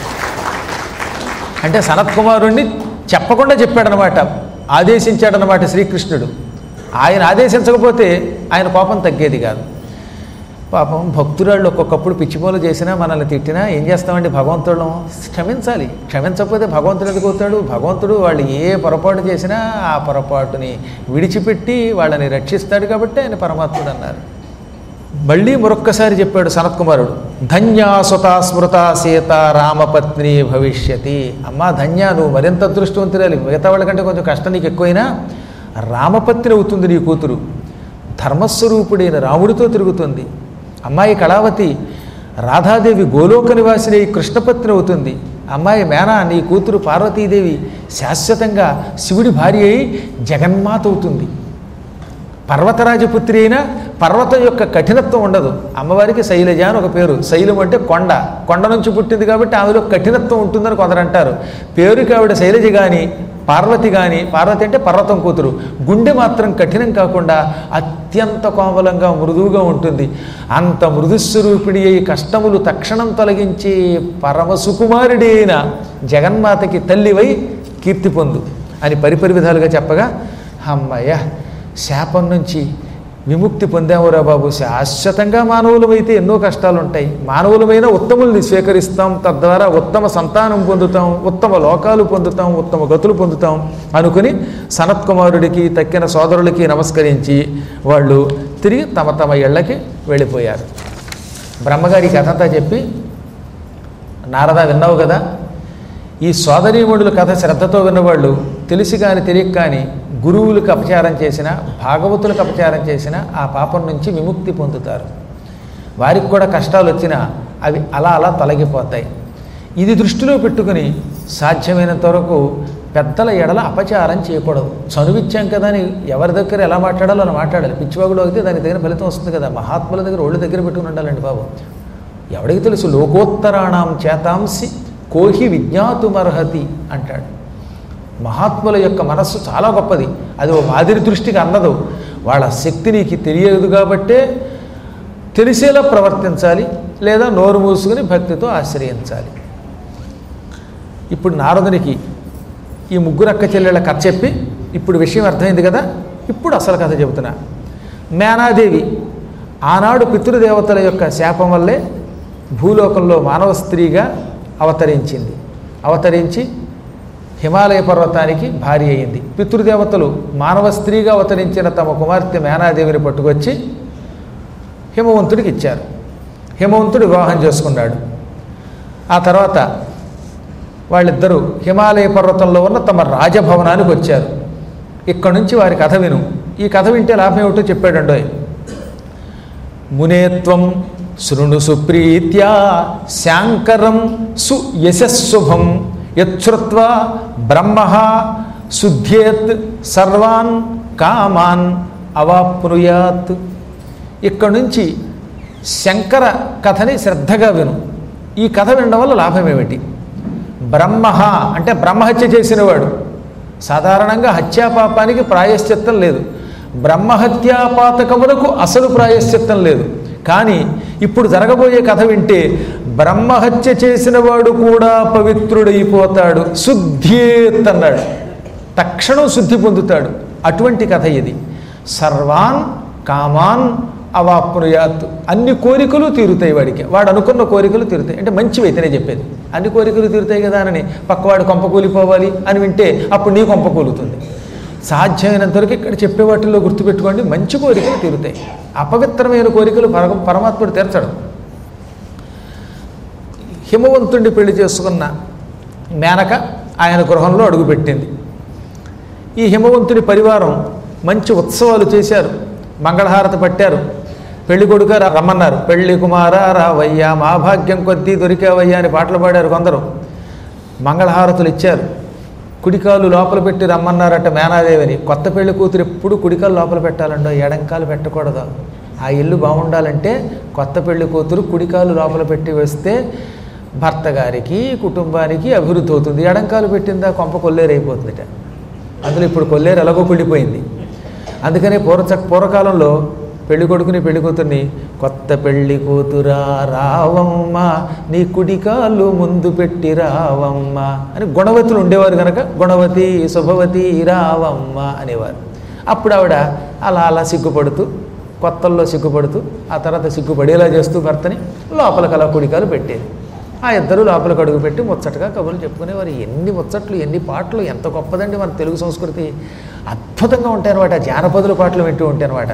అంటే సనత్కుమారుణ్ణి చెప్పకుండా చెప్పాడనమాట ఆదేశించాడనమాట శ్రీకృష్ణుడు ఆయన ఆదేశించకపోతే ఆయన కోపం తగ్గేది కాదు పాపం భక్తురాళ్ళు ఒక్కొక్కప్పుడు పిచ్చిపోలు చేసినా మనల్ని తిట్టినా ఏం చేస్తామండి భగవంతుడు క్షమించాలి క్షమించకపోతే భగవంతుడు ఎందుకు అవుతాడు భగవంతుడు వాళ్ళు ఏ పొరపాటు చేసినా ఆ పొరపాటుని విడిచిపెట్టి వాళ్ళని రక్షిస్తాడు కాబట్టి ఆయన పరమాత్ముడు అన్నారు మళ్ళీ మరొక్కసారి చెప్పాడు సనత్కుమారుడు ధన్యా సుత స్మృత సీత రామపత్ని భవిష్యతి అమ్మా ధన్య నువ్వు మరింత అదృష్టవంతురాలి మిగతా వాళ్ళకంటే కొంచెం కష్టం నీకు ఎక్కువైనా రామపత్ని అవుతుంది నీ కూతురు ధర్మస్వరూపుడైన రాముడితో తిరుగుతుంది అమ్మాయి కళావతి రాధాదేవి గోలోక నివాసిని అయి కృష్ణపత్ని అవుతుంది అమ్మాయి మేనా నీ కూతురు పార్వతీదేవి శాశ్వతంగా శివుడి భార్య అయి జగన్మాత అవుతుంది పర్వతరాజపుత్రి అయినా పర్వతం యొక్క కఠినత్వం ఉండదు అమ్మవారికి శైలజ అని ఒక పేరు శైలం అంటే కొండ కొండ నుంచి పుట్టింది కాబట్టి ఆమెలో కఠినత్వం ఉంటుందని కొందరు అంటారు పేరుకి ఆవిడ శైలజ కానీ పార్వతి కానీ పార్వతి అంటే పర్వతం కూతురు గుండె మాత్రం కఠినం కాకుండా అత్యంత కోమలంగా మృదువుగా ఉంటుంది అంత మృదుస్వరూపిణి అయి కష్టములు తక్షణం తొలగించి పరమ సుకుమారుడి అయిన జగన్మాతకి తల్లివై కీర్తి పొందు అని పరిపరి విధాలుగా చెప్పగా అమ్మయ్య శాపం నుంచి విముక్తి పొందామురా బాబు శాశ్వతంగా మానవులమైతే ఎన్నో కష్టాలు ఉంటాయి మానవులమైన ఉత్తముల్ని స్వీకరిస్తాం తద్వారా ఉత్తమ సంతానం పొందుతాం ఉత్తమ లోకాలు పొందుతాం ఉత్తమ గతులు పొందుతాం అనుకుని సనత్కుమారుడికి తక్కిన సోదరులకి నమస్కరించి వాళ్ళు తిరిగి తమ తమ ఇళ్ళకి వెళ్ళిపోయారు బ్రహ్మగారి కథ అంతా చెప్పి నారద విన్నావు కదా ఈ సోదరీమణుల కథ శ్రద్ధతో విన్నవాళ్ళు తెలిసి కాని తెలియక కానీ గురువులకు అపచారం చేసిన భాగవతులకు అపచారం చేసిన ఆ పాపం నుంచి విముక్తి పొందుతారు వారికి కూడా కష్టాలు వచ్చినా అవి అలా అలా తొలగిపోతాయి ఇది దృష్టిలో పెట్టుకుని సాధ్యమైనంత వరకు పెద్దల ఎడల అపచారం చేయకూడదు చనువిచ్చాం కదా అని ఎవరి దగ్గర ఎలా మాట్లాడాలో అలా మాట్లాడాలి పిచ్చివాగుడు అయితే దానికి దగ్గర ఫలితం వస్తుంది కదా మహాత్ముల దగ్గర ఒళ్ళు దగ్గర పెట్టుకుని ఉండాలండి బాబు ఎవడికి తెలుసు లోకోత్తరాణం చేతాంసి కోహి విజ్ఞాతుమర్హతి అంటాడు మహాత్ముల యొక్క మనస్సు చాలా గొప్పది అది ఓ మాదిరి దృష్టికి అందదు వాళ్ళ శక్తి నీకు తెలియదు కాబట్టే తెలిసేలా ప్రవర్తించాలి లేదా నోరు మూసుకుని భక్తితో ఆశ్రయించాలి ఇప్పుడు నారదునికి ఈ ముగ్గురు అక్క చెల్లెళ్ళ కథ చెప్పి ఇప్పుడు విషయం అర్థమైంది కదా ఇప్పుడు అసలు కథ చెబుతున్నా మేనాదేవి ఆనాడు పితృదేవతల యొక్క శాపం వల్లే భూలోకంలో మానవ స్త్రీగా అవతరించింది అవతరించి హిమాలయ పర్వతానికి భార్య అయింది పితృదేవతలు మానవ స్త్రీగా అవతరించిన తమ కుమార్తె మేనాదేవిని పట్టుకొచ్చి హిమవంతుడికి ఇచ్చారు హిమవంతుడు వివాహం చేసుకున్నాడు ఆ తర్వాత వాళ్ళిద్దరూ హిమాలయ పర్వతంలో ఉన్న తమ రాజభవనానికి వచ్చారు ఇక్కడి నుంచి వారి కథ విను ఈ కథ వింటే లాభం ఏమిటో చెప్పాడండోయ్ మునేత్వం శృణు సుప్రీత్యా శాంకరం సు యశస్సుభం యశ్రుత్వా బ్రహ్మ శుద్ధేత్ సర్వాన్ కామాన్ అవాప్నుయాత్ ఇక్కడి నుంచి శంకర కథని శ్రద్ధగా విను ఈ కథ వినడం వల్ల లాభం ఏమిటి బ్రహ్మ అంటే బ్రహ్మహత్య చేసినవాడు సాధారణంగా హత్యాపాపానికి ప్రాయశ్చిత్తం లేదు బ్రహ్మహత్యాపాతకములకు అసలు ప్రాయశ్చిత్తం లేదు కానీ ఇప్పుడు జరగబోయే కథ వింటే బ్రహ్మహత్య చేసిన వాడు కూడా పవిత్రుడైపోతాడు శుద్ధేత్ అన్నాడు తక్షణం శుద్ధి పొందుతాడు అటువంటి కథ ఇది సర్వాన్ కామాన్ అవాప్నుయాత్ అన్ని కోరికలు తీరుతాయి వాడికి వాడు అనుకున్న కోరికలు తీరుతాయి అంటే మంచివి అయితేనే చెప్పేది అన్ని కోరికలు తీరుతాయి కదా అని పక్కవాడు కొంప కూలిపోవాలి అని వింటే అప్పుడు నీ కొంప కూలుతుంది సాధ్యమైనంతవరకు ఇక్కడ చెప్పే వాటిల్లో గుర్తుపెట్టుకోండి మంచి కోరికలు తీరుతాయి అపవిత్రమైన కోరికలు పర పరమాత్ముడు తీర్చడం హిమవంతుడిని పెళ్లి చేసుకున్న మేనక ఆయన గృహంలో అడుగుపెట్టింది ఈ హిమవంతుడి పరివారం మంచి ఉత్సవాలు చేశారు మంగళహారతి పట్టారు పెళ్లి కొడుక రా- రమ్మన్నారు పెళ్లి కుమార రావయ్యా మా భాగ్యం కొద్దీ దొరికావయ్యా అని పాటలు పాడారు కొందరు మంగళహారతులు ఇచ్చారు కుడికాలు లోపల పెట్టి రమ్మన్నారట మేనాదేవిని కొత్త పెళ్లి కూతురు ఎప్పుడు కుడికాలు లోపల పెట్టాలండో ఎడంకాలు పెట్టకూడదు ఆ ఇల్లు బాగుండాలంటే కొత్త పెళ్లి కూతురు కుడికాలు లోపల పెట్టి వేస్తే భర్త గారికి కుటుంబానికి అభివృద్ధి అవుతుంది ఎడంకాలు పెట్టిందా కొంప కొల్లేరైపోతుందిట అందులో ఇప్పుడు కొల్లేరు ఎలాగో కుళ్ళిపోయింది అందుకనే పూర్వ పూర్వకాలంలో పెళ్లి కొడుకుని పెళ్లి కూతుర్ని కొత్త పెళ్లి కూతురా రావమ్మ నీ కుడికాలు ముందు పెట్టి రావమ్మ అని గుణవతులు ఉండేవారు కనుక గుణవతి శుభవతి రావమ్మ అనేవారు అప్పుడు ఆవిడ అలా అలా సిగ్గుపడుతూ కొత్తల్లో సిగ్గుపడుతూ ఆ తర్వాత సిగ్గుపడేలా చేస్తూ భర్తని లోపలికి అలా కుడికాలు పెట్టేది ఆ ఇద్దరు లోపలికి అడుగు పెట్టి ముచ్చటగా కబుర్లు చెప్పుకునేవారు ఎన్ని ముచ్చట్లు ఎన్ని పాటలు ఎంత గొప్పదండి మన తెలుగు సంస్కృతి అద్భుతంగా ఉంటాయి అనమాట జానపదుల పాటలు వింటూ ఉంటాయి అనమాట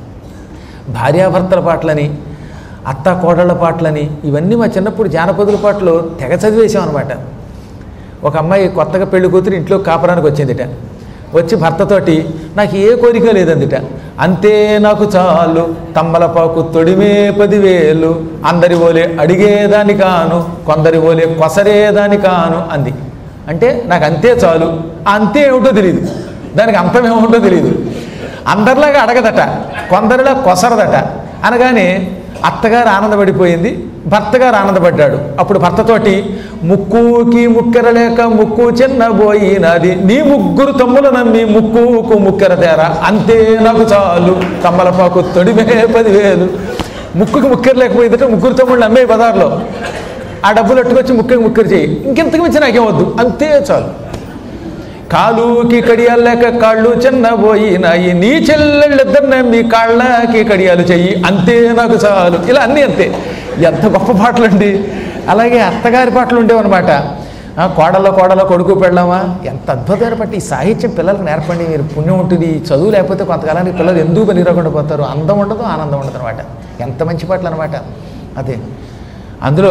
భార్యాభర్తల పాటలని అత్త కోడళ్ళ పాటలని ఇవన్నీ మా చిన్నప్పుడు జానపదుల పాటలు తెగ చదివేశాం అనమాట ఒక అమ్మాయి కొత్తగా పెళ్లి కూతురు ఇంట్లో కాపరానికి వచ్చిందిట వచ్చి భర్తతోటి నాకు ఏ కోరిక లేదందిట అంతే నాకు చాలు తమ్మలపాకు తొడిమే పదివేలు అందరి ఓలే అడిగేదాని కాను కొందరి ఓలే కొసరేదాని కాను అంది అంటే నాకు అంతే చాలు ఆ అంతే ఏమిటో తెలియదు దానికి అంతం ఏమిటో తెలియదు అందరిలాగా అడగదట కొందరిలా కొసరదట అనగానే అత్తగారు ఆనందపడిపోయింది భర్తగారు ఆనందపడ్డాడు అప్పుడు భర్తతోటి ముక్కుకి ముక్కెర లేక ముక్కు చిన్నబోయినది నీ ముగ్గురు తమ్ముల నమ్మి ముక్కుకు ముక్కెర తేరా అంతే నాకు చాలు తమ్మలపాకు తొడిమే పదివేలు ముక్కుకి ముక్కెర లేకపోయిందంటే ముగ్గురు తమ్ముళ్ళు అమ్మే బజార్లో ఆ డబ్బులు అట్టుకొచ్చి ముక్కకి ముక్కెర చేయి ఇంకెంతకు మించి నాకేం వద్దు అంతే చాలు కాలుకి కడియాలు లేక కాళ్ళు చిన్నబోయినాయి నీ చెల్లెళ్ళిద్దరినే మీ కాళ్ళకి కడియాలు చెయ్యి అంతే నాకు చాలు ఇలా అన్నీ అంతే ఎంత గొప్ప పాటలండి అలాగే అత్తగారి పాటలు ఉండేవన్నమాట ఆ, కోడలో కోడలో కొడుకు పెళ్ళామా ఎంత అద్భుతమైన పట్టి ఈ సాహిత్యం పిల్లలకు నేర్పండి మీరు పుణ్యం ఉంటుంది ఈ చదువు లేకపోతే కొంతకాలానికి పిల్లలు ఎందుకు పని రాకుండా పోతారు అందం ఉండదు ఆనందం ఉండదు అనమాట ఎంత మంచి పాటలు అనమాట అదే అందులో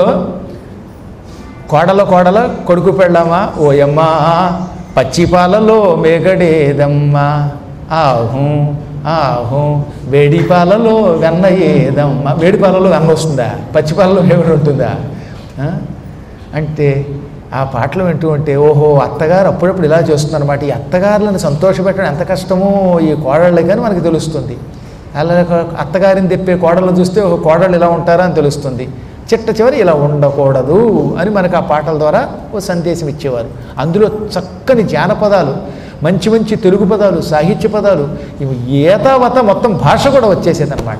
కోడల కోడల కొడుకు పెళ్ళామా ఓయమ్మా పచ్చిపాలలో మేగడేదమ్మా ఆహు ఆహు వేడి పాలలో వెన్న ఏదమ్మా వేడి పాలలో వెన్న వస్తుందా పచ్చి పాలలో ఏమైనా ఉంటుందా ఆ? అంటే ఆ పాటలు వింటూ ఉంటే ఓహో అత్తగారు అప్పుడప్పుడు ఇలా చేస్తుంది అనమాట ఈ అత్తగారులను సంతోషపెట్టడం ఎంత కష్టమో ఈ కోడళ్ళకి కానీ మనకి తెలుస్తుంది అలా అత్తగారిని తెప్పే కోడలను చూస్తే ఓహో కోడళ్ళు ఇలా ఉంటారా అని తెలుస్తుంది చిట్ట చివరి ఇలా ఉండకూడదు అని మనకు ఆ పాటల ద్వారా ఓ సందేశం ఇచ్చేవారు అందులో చక్కని జానపదాలు మంచి మంచి తెలుగు పదాలు సాహిత్య పదాలు ఇవి ఏతావత మొత్తం భాష కూడా వచ్చేసేదన్నమాట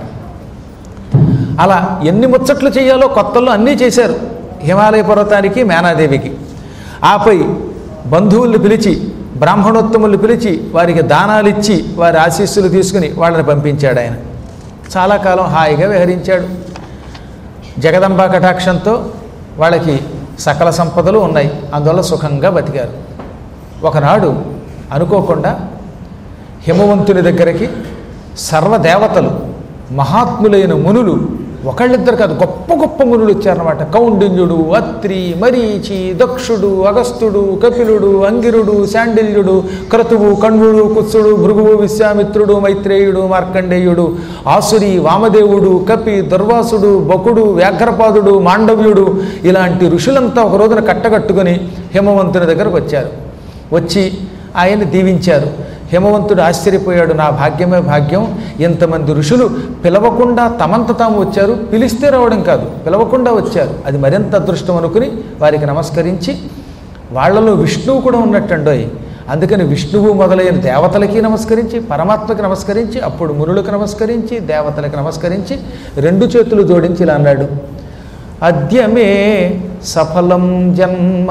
అలా ఎన్ని ముచ్చట్లు చేయాలో కొత్తల్లో అన్నీ చేశారు హిమాలయ పర్వతానికి మేనాదేవికి ఆపై బంధువుల్ని పిలిచి బ్రాహ్మణోత్తములు పిలిచి వారికి దానాలు ఇచ్చి వారి ఆశీస్సులు తీసుకుని వాళ్ళని పంపించాడు ఆయన చాలా కాలం హాయిగా విహరించాడు జగదంబా కటాక్షంతో వాళ్ళకి సకల సంపదలు ఉన్నాయి అందువల్ల సుఖంగా బతికారు ఒకనాడు అనుకోకుండా హిమవంతుని దగ్గరికి సర్వదేవతలు మహాత్ములైన మునులు ఒకళ్ళిద్దరు కాదు గొప్ప గొప్ప మునులు వచ్చారన్నమాట కౌండిన్యుడు అత్రి మరీచి దక్షుడు అగస్త్యుడు కపిలుడు అంగిరుడు శాండిల్యుడు క్రతువు కణ్వుడు కుత్సుడు భృగువు విశ్వామిత్రుడు మైత్రేయుడు మార్కండేయుడు ఆసురి వామదేవుడు కపి దుర్వాసుడు బకుడు వ్యాఘ్రపాదుడు మాండవ్యుడు ఇలాంటి ఋషులంతా ఒక రోజున కట్టగట్టుకొని హిమవంతుని దగ్గరకు వచ్చారు వచ్చి ఆయన్ని దీవించారు హిమవంతుడు ఆశ్చర్యపోయాడు నా భాగ్యమే భాగ్యం ఇంతమంది ఋషులు పిలవకుండా తమంత తాము వచ్చారు పిలిస్తే రావడం కాదు పిలవకుండా వచ్చారు అది మరింత అదృష్టం అనుకుని వారికి నమస్కరించి వాళ్ళలో విష్ణువు కూడా ఉన్నట్టండోయ్ అందుకని విష్ణువు మొదలైన దేవతలకి నమస్కరించి పరమాత్మకి నమస్కరించి అప్పుడు మునులకు నమస్కరించి దేవతలకు నమస్కరించి రెండు చేతులు జోడించి ఇలా అన్నాడు అద్యమే సఫలం జన్మ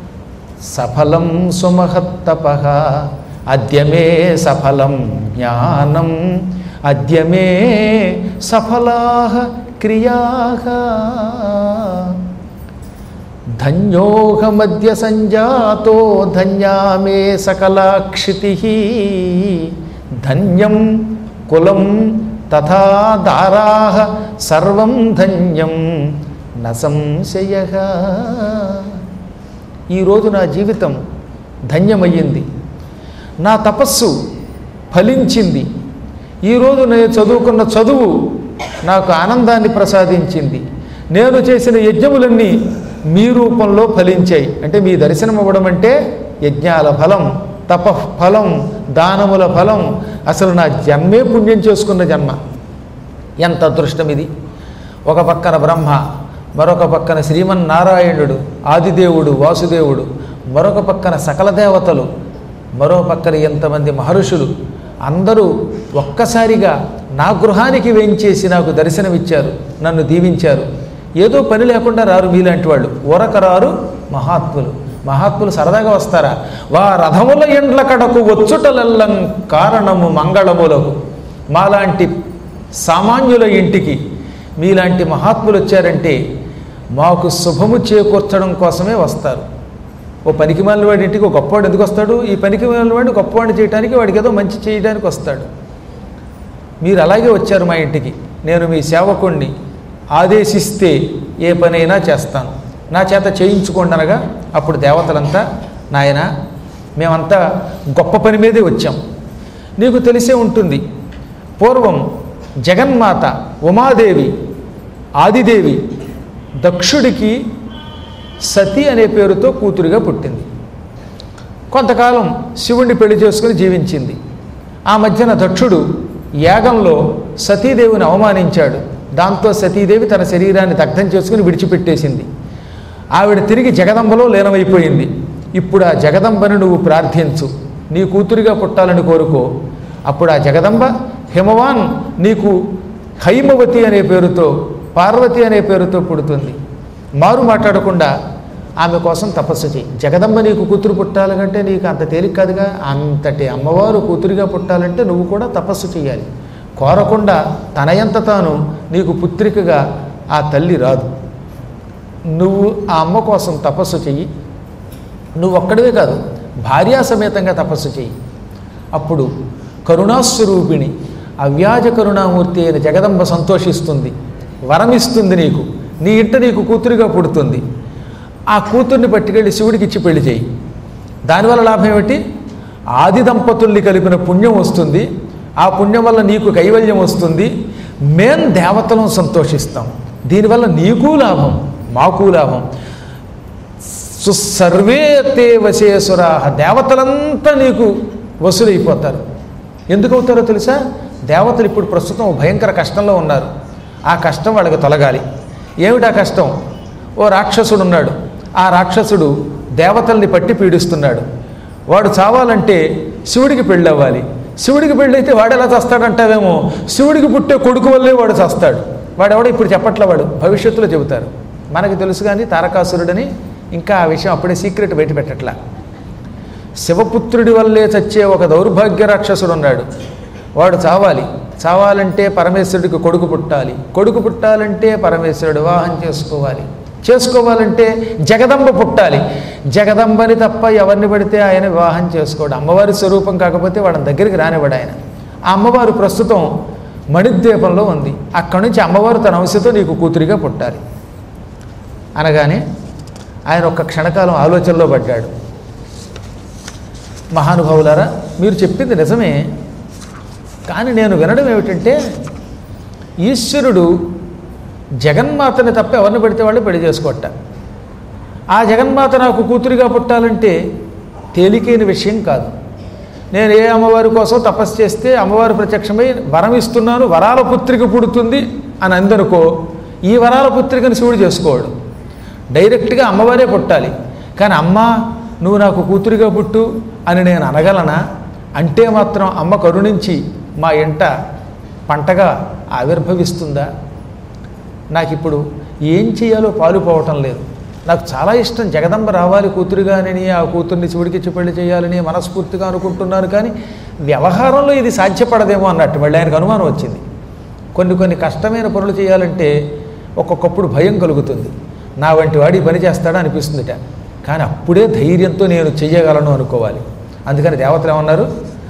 సఫలం సుమహత్తప అద్యమే సఫలం జ్ఞానం అద్యమే సఫలా క్రియా ధన్యోహమద్య సంజాతో ధన్యా మే సకలాక్షితి ధన్యం కులం తథా దారా సర్వం ధన్యం న సంశయ ఈరోజు నా జీవితం ధన్యమయ్యింది నా తపస్సు ఫలించింది ఈరోజు నేను చదువుకున్న చదువు నాకు ఆనందాన్ని ప్రసాదించింది నేను చేసిన యజ్ఞములన్నీ మీ రూపంలో ఫలించాయి అంటే మీ దర్శనం అవ్వడం అంటే యజ్ఞాల ఫలం తప ఫలం దానముల ఫలం అసలు నా జన్మే పుణ్యం చేసుకున్న జన్మ ఎంత అదృష్టం ఇది ఒక పక్కన బ్రహ్మ మరొక పక్కన శ్రీమన్నారాయణుడు ఆదిదేవుడు వాసుదేవుడు మరొక పక్కన సకల దేవతలు మరో పక్కన ఎంతమంది మహర్షులు అందరూ ఒక్కసారిగా నా గృహానికి వేయించేసి నాకు దర్శనమిచ్చారు నన్ను దీవించారు ఏదో పని లేకుండా రారు మీలాంటి వాళ్ళు ఊరక రారు మహాత్ములు మహాత్ములు సరదాగా వస్తారా వా రథముల ఎండ్ల కడకు వచ్చుటలెల్లం కారణము మంగళములకు మాలాంటి సామాన్యుల ఇంటికి మీలాంటి మహాత్ములు వచ్చారంటే మాకు శుభము చేకూర్చడం కోసమే వస్తారు ఓ పనికి మాలిన వాడి ఇంటికి ఒక గొప్పవాడు ఎందుకు వస్తాడు ఈ పనికి మాలిన వాడిని గొప్పవాడిని చేయడానికి వాడికి ఏదో మంచి చేయడానికి వస్తాడు మీరు అలాగే వచ్చారు మా ఇంటికి నేను మీ సేవకుణ్ణి ఆదేశిస్తే ఏ పనైనా చేస్తాను నా చేత చేయించుకోండి అనగా అప్పుడు దేవతలంతా నాయన మేమంతా గొప్ప పని మీదే వచ్చాం నీకు తెలిసే ఉంటుంది పూర్వం జగన్మాత ఉమాదేవి ఆదిదేవి దక్షుడికి సతి అనే పేరుతో కూతురుగా పుట్టింది కొంతకాలం శివుణ్ణి పెళ్లి చేసుకుని జీవించింది ఆ మధ్యన దక్షుడు యాగంలో సతీదేవిని అవమానించాడు దాంతో సతీదేవి తన శరీరాన్ని దగ్ధం చేసుకుని విడిచిపెట్టేసింది ఆవిడ తిరిగి జగదంబలో లీనమైపోయింది ఇప్పుడు ఆ జగదంబను నువ్వు ప్రార్థించు నీ కూతురిగా పుట్టాలని కోరుకో అప్పుడు ఆ జగదంబ హిమవాన్ నీకు హైమవతి అనే పేరుతో పార్వతి అనే పేరుతో పుడుతుంది మారు మాట్లాడకుండా ఆమె కోసం తపస్సు చేయి జగదంబ నీకు కూతురు పుట్టాలంటే నీకు అంత తేలిక కాదుగా అంతటి అమ్మవారు కూతురిగా పుట్టాలంటే నువ్వు కూడా తపస్సు చేయాలి కోరకుండా తనయంత తాను నీకు పుత్రికగా ఆ తల్లి రాదు నువ్వు ఆ అమ్మ కోసం తపస్సు చెయ్యి నువ్వు ఒక్కడివే కాదు భార్యా సమేతంగా తపస్సు చెయ్యి అప్పుడు కరుణాస్వరూపిణి అవ్యాజ కరుణామూర్తి అయిన జగదంబ సంతోషిస్తుంది వరమిస్తుంది నీకు నీ ఇంట నీకు కూతురుగా పుడుతుంది ఆ కూతుర్ని పట్టుకెళ్ళి శివుడికి ఇచ్చి పెళ్లి చేయి దానివల్ల లాభం ఏమిటి ఆది దంపతుల్ని కలిపిన పుణ్యం వస్తుంది ఆ పుణ్యం వల్ల నీకు కైవల్యం వస్తుంది మేం దేవతలం సంతోషిస్తాం దీనివల్ల నీకు లాభం మాకు లాభం సుసర్వే తే వశేశ్వరా దేవతలంతా నీకు వసూలైపోతారు ఎందుకు అవుతారో తెలుసా దేవతలు ఇప్పుడు ప్రస్తుతం ఓ భయంకర కష్టంలో ఉన్నారు ఆ కష్టం వాళ్ళకి తొలగాలి ఏమిటా కష్టం ఓ రాక్షసుడు ఉన్నాడు ఆ రాక్షసుడు దేవతల్ని పట్టి పీడిస్తున్నాడు వాడు చావాలంటే శివుడికి పెళ్ళవ్వాలి శివుడికి పెళ్ళైతే వాడు ఎలా చస్తాడంటావేమో శివుడికి పుట్టే కొడుకు వల్లే వాడు చస్తాడు వాడెవడో ఇప్పుడు చెప్పట్ల వాడు భవిష్యత్తులో చెబుతారు మనకి తెలుసు కానీ తారకాసురుడని ఇంకా ఆ విషయం అప్పుడే సీక్రెట్ బయట పెట్టట్లా శివపుత్రుడి వల్లే చచ్చే ఒక దౌర్భాగ్య రాక్షసుడు ఉన్నాడు వాడు చావాలి చావాలంటే పరమేశ్వరుడికి కొడుకు పుట్టాలి కొడుకు పుట్టాలంటే పరమేశ్వరుడు వివాహం చేసుకోవాలి చేసుకోవాలంటే జగదంబ పుట్టాలి జగదంబని తప్ప ఎవరిని పడితే ఆయన వివాహం చేసుకోడు అమ్మవారి స్వరూపం కాకపోతే వాడి దగ్గరికి రానివాడు ఆయన ఆ అమ్మవారు ప్రస్తుతం మణిద్వీపంలో ఉంది అక్కడి నుంచి అమ్మవారు తన అంశతో నీకు కూతురిగా పుట్టాలి అనగానే ఆయన ఒక్క క్షణకాలం ఆలోచనలో పడ్డాడు మహానుభావులారా మీరు చెప్పింది నిజమే కానీ నేను వినడం ఏమిటంటే ఈశ్వరుడు జగన్మాతని తప్ప ఎవరిని పెడితే వాళ్ళు పెళ్లి చేసుకోట ఆ జగన్మాత నాకు కూతురిగా పుట్టాలంటే తేలికైన విషయం కాదు నేను ఏ అమ్మవారి కోసం తపస్సు చేస్తే అమ్మవారు ప్రత్యక్షమై వరం ఇస్తున్నాను వరాల పుత్రిక పుడుతుంది అని అందరికో ఈ వరాల పుత్రికను శివుడు చేసుకోడు డైరెక్ట్గా అమ్మవారే పుట్టాలి కానీ అమ్మ నువ్వు నాకు కూతురిగా పుట్టు అని నేను అనగలనా అంటే మాత్రం అమ్మ కరుణించి మా ఇంట పంటగా ఆవిర్భవిస్తుందా నాకు ఇప్పుడు ఏం చేయాలో పాలు పోవటం లేదు నాకు చాలా ఇష్టం జగదంబ రావాలి కూతురుగానని ఆ కూతుర్ని శివుడికి ఇచ్చి పెళ్లి చేయాలని మనస్ఫూర్తిగా అనుకుంటున్నాను కానీ వ్యవహారంలో ఇది సాధ్యపడదేమో అన్నట్టు మళ్ళీ ఆయనకు అనుమానం వచ్చింది కొన్ని కొన్ని కష్టమైన పనులు చేయాలంటే ఒక్కొక్కప్పుడు భయం కలుగుతుంది నా వంటి వాడి ఈ పని చేస్తాడా అనిపిస్తుందిట కానీ అప్పుడే ధైర్యంతో నేను చెయ్యగలను అనుకోవాలి అందుకని దేవతలు ఏమన్నారు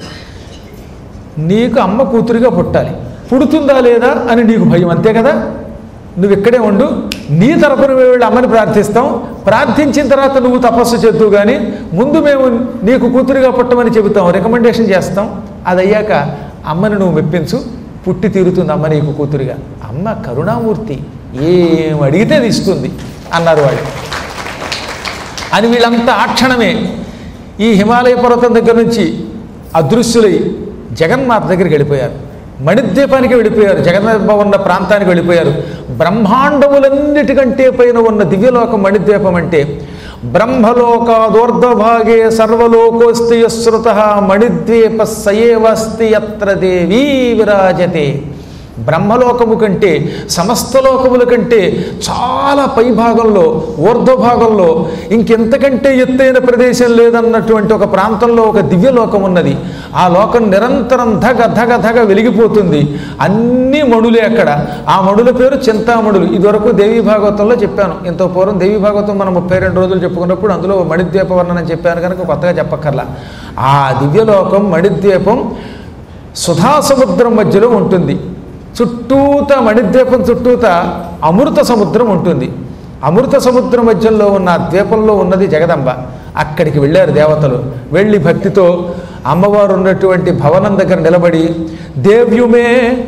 నీకు అమ్మ కూతురుగా పుట్టాలి పుడుతుందా లేదా అని నీకు భయం అంతే కదా నువ్వు ఇక్కడే ఉండు నీ తరపున మేము వెళ్ళి అమ్మని ప్రార్థిస్తాం ప్రార్థించిన తర్వాత నువ్వు తపస్సు చేద్దు కానీ ముందు మేము నీకు కూతురుగా పుట్టమని చెబుతాం రికమెండేషన్ చేస్తాం అది అయ్యాక అమ్మని నువ్వు మెప్పించు పుట్టి తీరుతుంది అమ్మ నీకు కూతురుగా అమ్మ కరుణామూర్తి ఏం అడిగితే అది ఇస్తుంది అన్నారు వాళ్ళు అని వీళ్ళంతా ఆ క్షణమే ఈ హిమాలయ పర్వతం దగ్గర నుంచి అదృశ్యులై జగన్మాత దగ్గరికి వెళ్ళిపోయారు మణిద్వీపానికి వెళ్ళిపోయారు జగన్మాత ఉన్న ప్రాంతానికి వెళ్ళిపోయారు బ్రహ్మాండములన్నిటికంటే పైన ఉన్న దివ్యలోకం మణిద్వీపం అంటే బ్రహ్మలోకాదోర్ధభాగే సర్వలోకోస్తి యశ్రుత మణిద్వీప సయేవస్తి యత్ర దేవీ విరాజతే బ్రహ్మలోకము కంటే సమస్త లోకముల కంటే చాలా పైభాగంలో ఊర్ధ్వభాగంలో ఇంకెంతకంటే ఎత్తైన ప్రదేశం లేదన్నటువంటి ఒక ప్రాంతంలో ఒక దివ్యలోకం ఉన్నది ఆ లోకం నిరంతరం ధగ ధగ ధగ వెలిగిపోతుంది అన్ని మణులే అక్కడ ఆ మణుల పేరు చింతామణులు ఇదివరకు దేవీ భాగవతంలో చెప్పాను ఎంతో పూర్వం దేవీ భాగవతం మనం ముప్పై రెండు రోజులు చెప్పుకున్నప్పుడు అందులో మణిద్వీప వర్ణనం చెప్పాను కనుక కొత్తగా చెప్పక్కర్లా ఆ దివ్యలోకం మణిద్వీపం సుధా సముద్రం మధ్యలో ఉంటుంది చుట్టూత మణిద్వీపం చుట్టూత అమృత సముద్రం ఉంటుంది అమృత సముద్రం మధ్యలో ఉన్న ఆ ద్వీపంలో ఉన్నది జగదంబ అక్కడికి వెళ్ళారు దేవతలు వెళ్ళి భక్తితో అమ్మవారు ఉన్నటువంటి భవనం దగ్గర నిలబడి దేవ్యుమే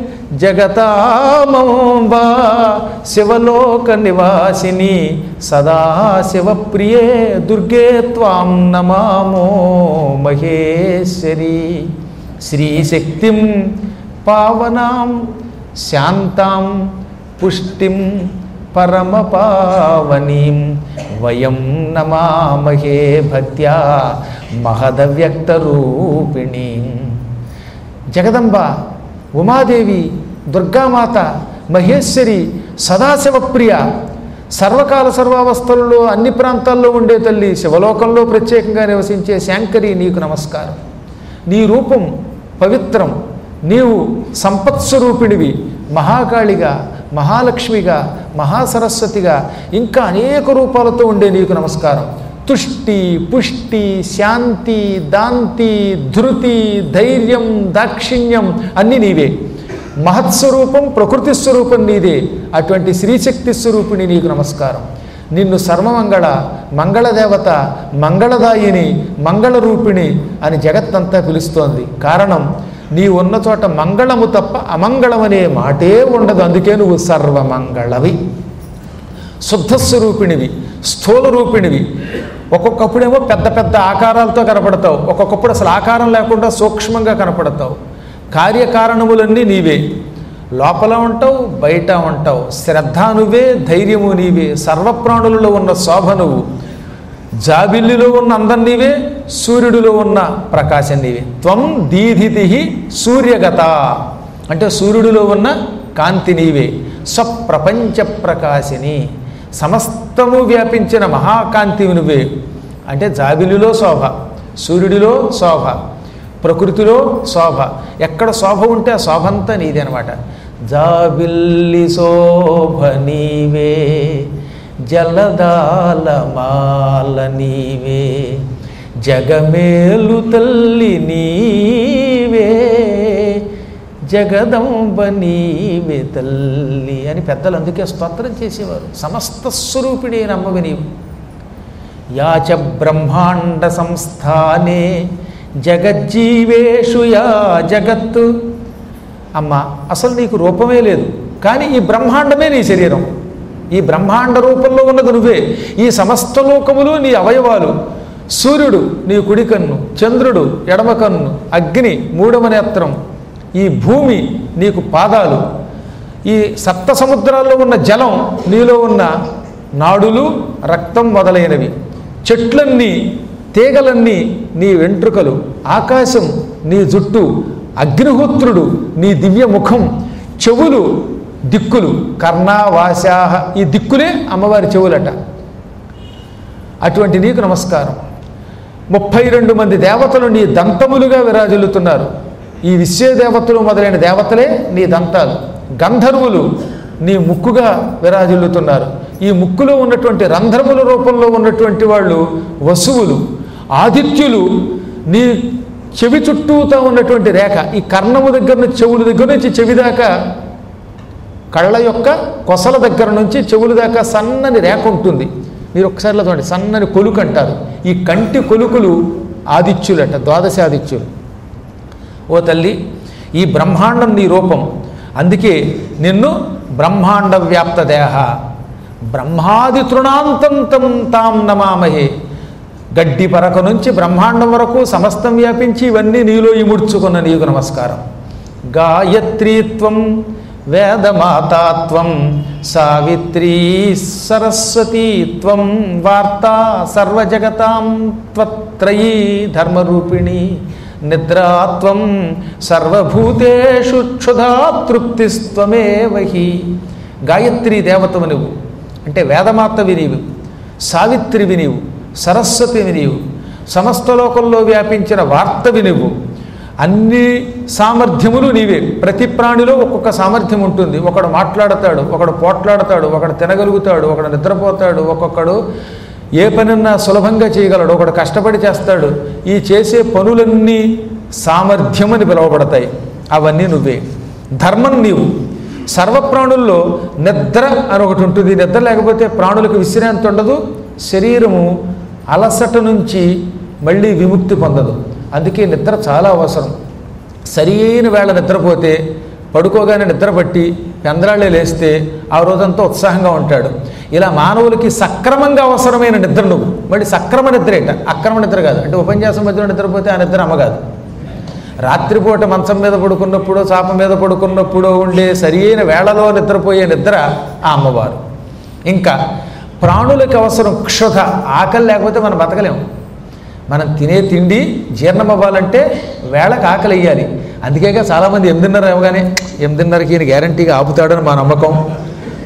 జగతామంబా శివలోక నివాసిని సదా శివప్రియే దుర్గే త్వాం నమామో మహేశ్వరి శ్రీశక్తిం పావనాం శాంతాం పుష్టిం పరమపావనీం వయం నమామహే భక్త్యా మహదవ్యక్తరూపిణీ జగదంబ ఉమాదేవి దుర్గామాత మహేశ్వరి సదాశివప్రియ సర్వకాల సర్వావస్థలలో అన్ని ప్రాంతాల్లో ఉండే తల్లి శివలోకంలో ప్రత్యేకంగా నివసించే శాంకరి నీకు నమస్కారం నీ రూపం పవిత్రం నీవు సంపత్స్వరూపిణివి మహాకాళిగా మహాలక్ష్మిగా మహాసరస్వతిగా ఇంకా అనేక రూపాలతో ఉండే నీకు నమస్కారం తుష్టి పుష్టి శాంతి దాంతి ధృతి ధైర్యం దాక్షిణ్యం అన్నీ నీవే మహత్స్వరూపం ప్రకృతి స్వరూపం నీదే అటువంటి శ్రీశక్తి స్వరూపిణి నీకు నమస్కారం నిన్ను సర్వమంగళ మంగళదేవత మంగళదాయిని మంగళరూపిణి అని జగత్తంతా పిలుస్తోంది కారణం నీ ఉన్న చోట మంగళము తప్ప అమంగళం అనే మాటే ఉండదు అందుకే నువ్వు సర్వమంగళవి శుద్ధస్వరూపిణివి స్థూల రూపిణివి ఒక్కొక్కప్పుడేమో పెద్ద పెద్ద ఆకారాలతో కనపడతావు ఒక్కొక్కప్పుడు అసలు ఆకారం లేకుండా సూక్ష్మంగా కనపడతావు కార్యకారణములన్నీ నీవే లోపల ఉంటావు బయట ఉంటావు శ్రద్ధ నువ్వే ధైర్యము నీవే సర్వప్రాణులలో ఉన్న శోభ నువ్వు జాబిల్లిలో ఉన్న అందం నీవే సూర్యుడిలో ఉన్న ప్రకాశం నీవే త్వం దీధితి సూర్యగత అంటే సూర్యుడిలో ఉన్న కాంతి నీవే స్వప్రపంచ ప్రకాశిని సమస్తము వ్యాపించిన మహాకాంతివి నువ్వే అంటే జాబిలిలో శోభ సూర్యుడిలో శోభ ప్రకృతిలో శోభ ఎక్కడ శోభ ఉంటే ఆ శోభ అంతా నీదే అనమాట జాబిల్లి శోభ నీవే జలదాలమాల నీవే జగమేలు తల్లి నీవే జగదంబ నీవే తల్లి అని పెద్దలు అందుకే స్తోత్రం చేసేవారు సమస్త స్వరూపిణి అయిన అమ్మవి నీవు యాచ బ్రహ్మాండ సంస్థానే జగజ్జీవేషు యా జగత్తు అమ్మ అసలు నీకు రూపమే లేదు కానీ ఈ బ్రహ్మాండమే నీ శరీరం ఈ బ్రహ్మాండ రూపంలో ఉన్నది నువ్వే ఈ సమస్త లోకములు నీ అవయవాలు సూర్యుడు నీ కుడి కన్ను చంద్రుడు ఎడమ కన్ను అగ్ని మూడవ నేత్రం ఈ భూమి నీకు పాదాలు ఈ సప్త సముద్రాల్లో ఉన్న జలం నీలో ఉన్న నాడులు రక్తం మొదలైనవి చెట్లన్నీ తీగలన్నీ నీ వెంట్రుకలు ఆకాశం నీ జుట్టు అగ్నిహోత్రుడు నీ దివ్య ముఖం చెవులు దిక్కులు కర్ణ వాశాహ ఈ దిక్కులే అమ్మవారి చెవులట అటువంటి నీకు నమస్కారం ముప్పై రెండు మంది దేవతలు నీ దంతములుగా విరాజిల్లుతున్నారు ఈ విశ్వదేవతలు మొదలైన దేవతలే నీ దంతాలు గంధర్వులు నీ ముక్కుగా విరాజిల్లుతున్నారు ఈ ముక్కులో ఉన్నటువంటి రంధ్రముల రూపంలో ఉన్నటువంటి వాళ్ళు వసువులు ఆదిత్యులు నీ చెవి చుట్టూతా ఉన్నటువంటి రేఖ ఈ కర్ణము దగ్గర నుంచి చెవుల దగ్గర నుంచి చెవి దాకా కళ్ళ యొక్క కొసల దగ్గర నుంచి చెవుల దాకా సన్నని రేఖ ఉంటుంది మీరు ఒకసారి చూడండి సన్నని కొలుకు అంటారు ఈ కంటి కొలుకులు ఆదిత్యులట ద్వాదశ ఆదిత్యులు ఓ తల్లి ఈ బ్రహ్మాండం నీ రూపం అందుకే నిన్ను బ్రహ్మాండ వ్యాప్త దేహ బ్రహ్మాది తృణాంతంతం తాం నమామహే గడ్డి పరక నుంచి బ్రహ్మాండం వరకు సమస్తం వ్యాపించి ఇవన్నీ నీలో ఇముడ్చుకున్న నీకు నమస్కారం గాయత్రీత్వం వేదమాతాత్వం సావిత్రీ సరస్వతీత్వం వార్తా సర్వజగతాం త్వత్రయీ ధర్మరూపిణి నిద్రాత్వం సర్వభూతేషు క్షుధా తృప్తిస్త్వమేవహి గాయత్రీ దేవతవు నువ్వు అంటే వేదమాతవి నీవు సావిత్రివి నీవు సరస్వతివి నీవు సమస్త లోకంలో వ్యాపించిన వార్తవి నువ్వు అన్ని సామర్థ్యములు నీవే ప్రతి ప్రాణిలో ఒక్కొక్క సామర్థ్యం ఉంటుంది ఒకడు మాట్లాడతాడు ఒకడు పోట్లాడతాడు ఒకడు తినగలుగుతాడు ఒకడు నిద్రపోతాడు ఒక్కొక్కడు ఏ పనన్నా సులభంగా చేయగలడు ఒకడు కష్టపడి చేస్తాడు ఈ చేసే పనులన్నీ సామర్థ్యమని పిలువబడతాయి అవన్నీ నువ్వే ధర్మం నీవు సర్వప్రాణుల్లో నిద్ర అని ఒకటి ఉంటుంది నిద్ర లేకపోతే ప్రాణులకు విశ్రాంతి ఉండదు శరీరము అలసట నుంచి మళ్ళీ విముక్తి పొందదు అందుకే నిద్ర చాలా అవసరం సరి అయిన వేళ నిద్రపోతే పడుకోగానే నిద్ర పట్టి చంద్రాళ్ళే లేస్తే ఆ రోజంతా ఉత్సాహంగా ఉంటాడు ఇలా మానవులకి సక్రమంగా అవసరమైన నిద్ర నువ్వు మళ్ళీ సక్రమ నిద్రేట అక్రమ నిద్ర కాదు అంటే ఉపన్యాసం మధ్యలో నిద్రపోతే ఆ నిద్ర అమ్మ కాదు రాత్రిపూట మంచం మీద పడుకున్నప్పుడు చాప మీద పడుకున్నప్పుడు ఉండే సరియైన వేళలో నిద్రపోయే నిద్ర ఆ అమ్మవారు ఇంకా ప్రాణులకు అవసరం క్షుధ ఆకలి లేకపోతే మనం బతకలేము మనం తినే తిండి జీర్ణం అవ్వాలంటే వేళకు ఆకలి వేయాలి అందుకేగా చాలామంది ఎనిమిదిన్నర ఇవ్వగానే ఎనిమిదిన్నరకి ఈయన గ్యారంటీగా ఆపుతాడని మా నమ్మకం అని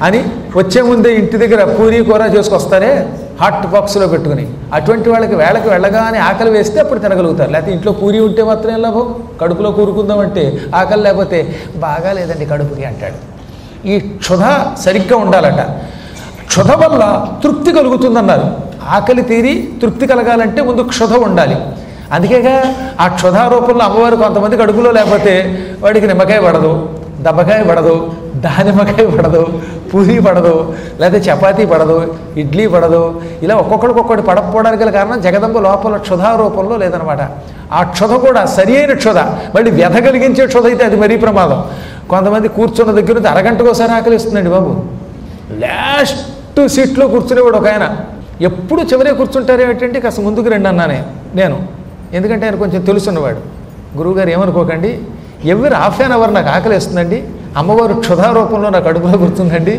వచ్చే ముందే ఇంటి దగ్గర పూరీ కూర చేసుకొస్తారే హాట్ బాక్స్లో పెట్టుకుని అటువంటి వాళ్ళకి వేళకి వెళ్ళగానే ఆకలి వేస్తే అప్పుడు తినగలుగుతారు లేకపోతే ఇంట్లో పూరి ఉంటే మాత్రం ఏం లాభం కడుపులో కూరుకుందామంటే ఆకలి లేకపోతే బాగా లేదండి కడుపుకి అంటాడు ఈ క్షుధ సరిగ్గా ఉండాలట క్షుధ వల్ల తృప్తి కలుగుతుందన్నారు ఆకలి తీరి తృప్తి కలగాలంటే ముందు క్షుధ ఉండాలి అందుకేగా ఆ క్షుధా రూపంలో అమ్మవారు కొంతమంది కడుపులో లేకపోతే వాడికి నిమ్మకాయ పడదు దబ్బకాయ పడదు దానిమ్మకాయ పడదు పూరి పడదు లేదా చపాతీ పడదు ఇడ్లీ పడదు ఇలా ఒక్కొక్కడికి ఒక్కొక్కటి పడకపోవడానికి గల కారణం జగదంబ లోపల క్షుధా రూపంలో లేదనమాట ఆ క్షుధ కూడా సరి అయిన క్షుధ మళ్ళీ వ్యధ కలిగించే క్షుధ అయితే అది మరీ ప్రమాదం కొంతమంది కూర్చున్న దగ్గర నుంచి అరగంటకోసారి ఆకలిస్తుందండి బాబు లాస్ట్ సీట్లో కూర్చునేవాడు ఒక ఆయన ఎప్పుడు చివరే కూర్చుంటారు ఏమిటంటే కాస్త ముందుకు రండి అన్నానే నేను ఎందుకంటే ఆయన కొంచెం తెలుసున్నవాడు గురువుగారు ఏమనుకోకండి ఎవరి హాఫ్ అన్ అవర్ నాకు ఆకలిస్తుందండి అమ్మవారు క్షుధా రూపంలో నాకు అడుగులో కూర్చుందండి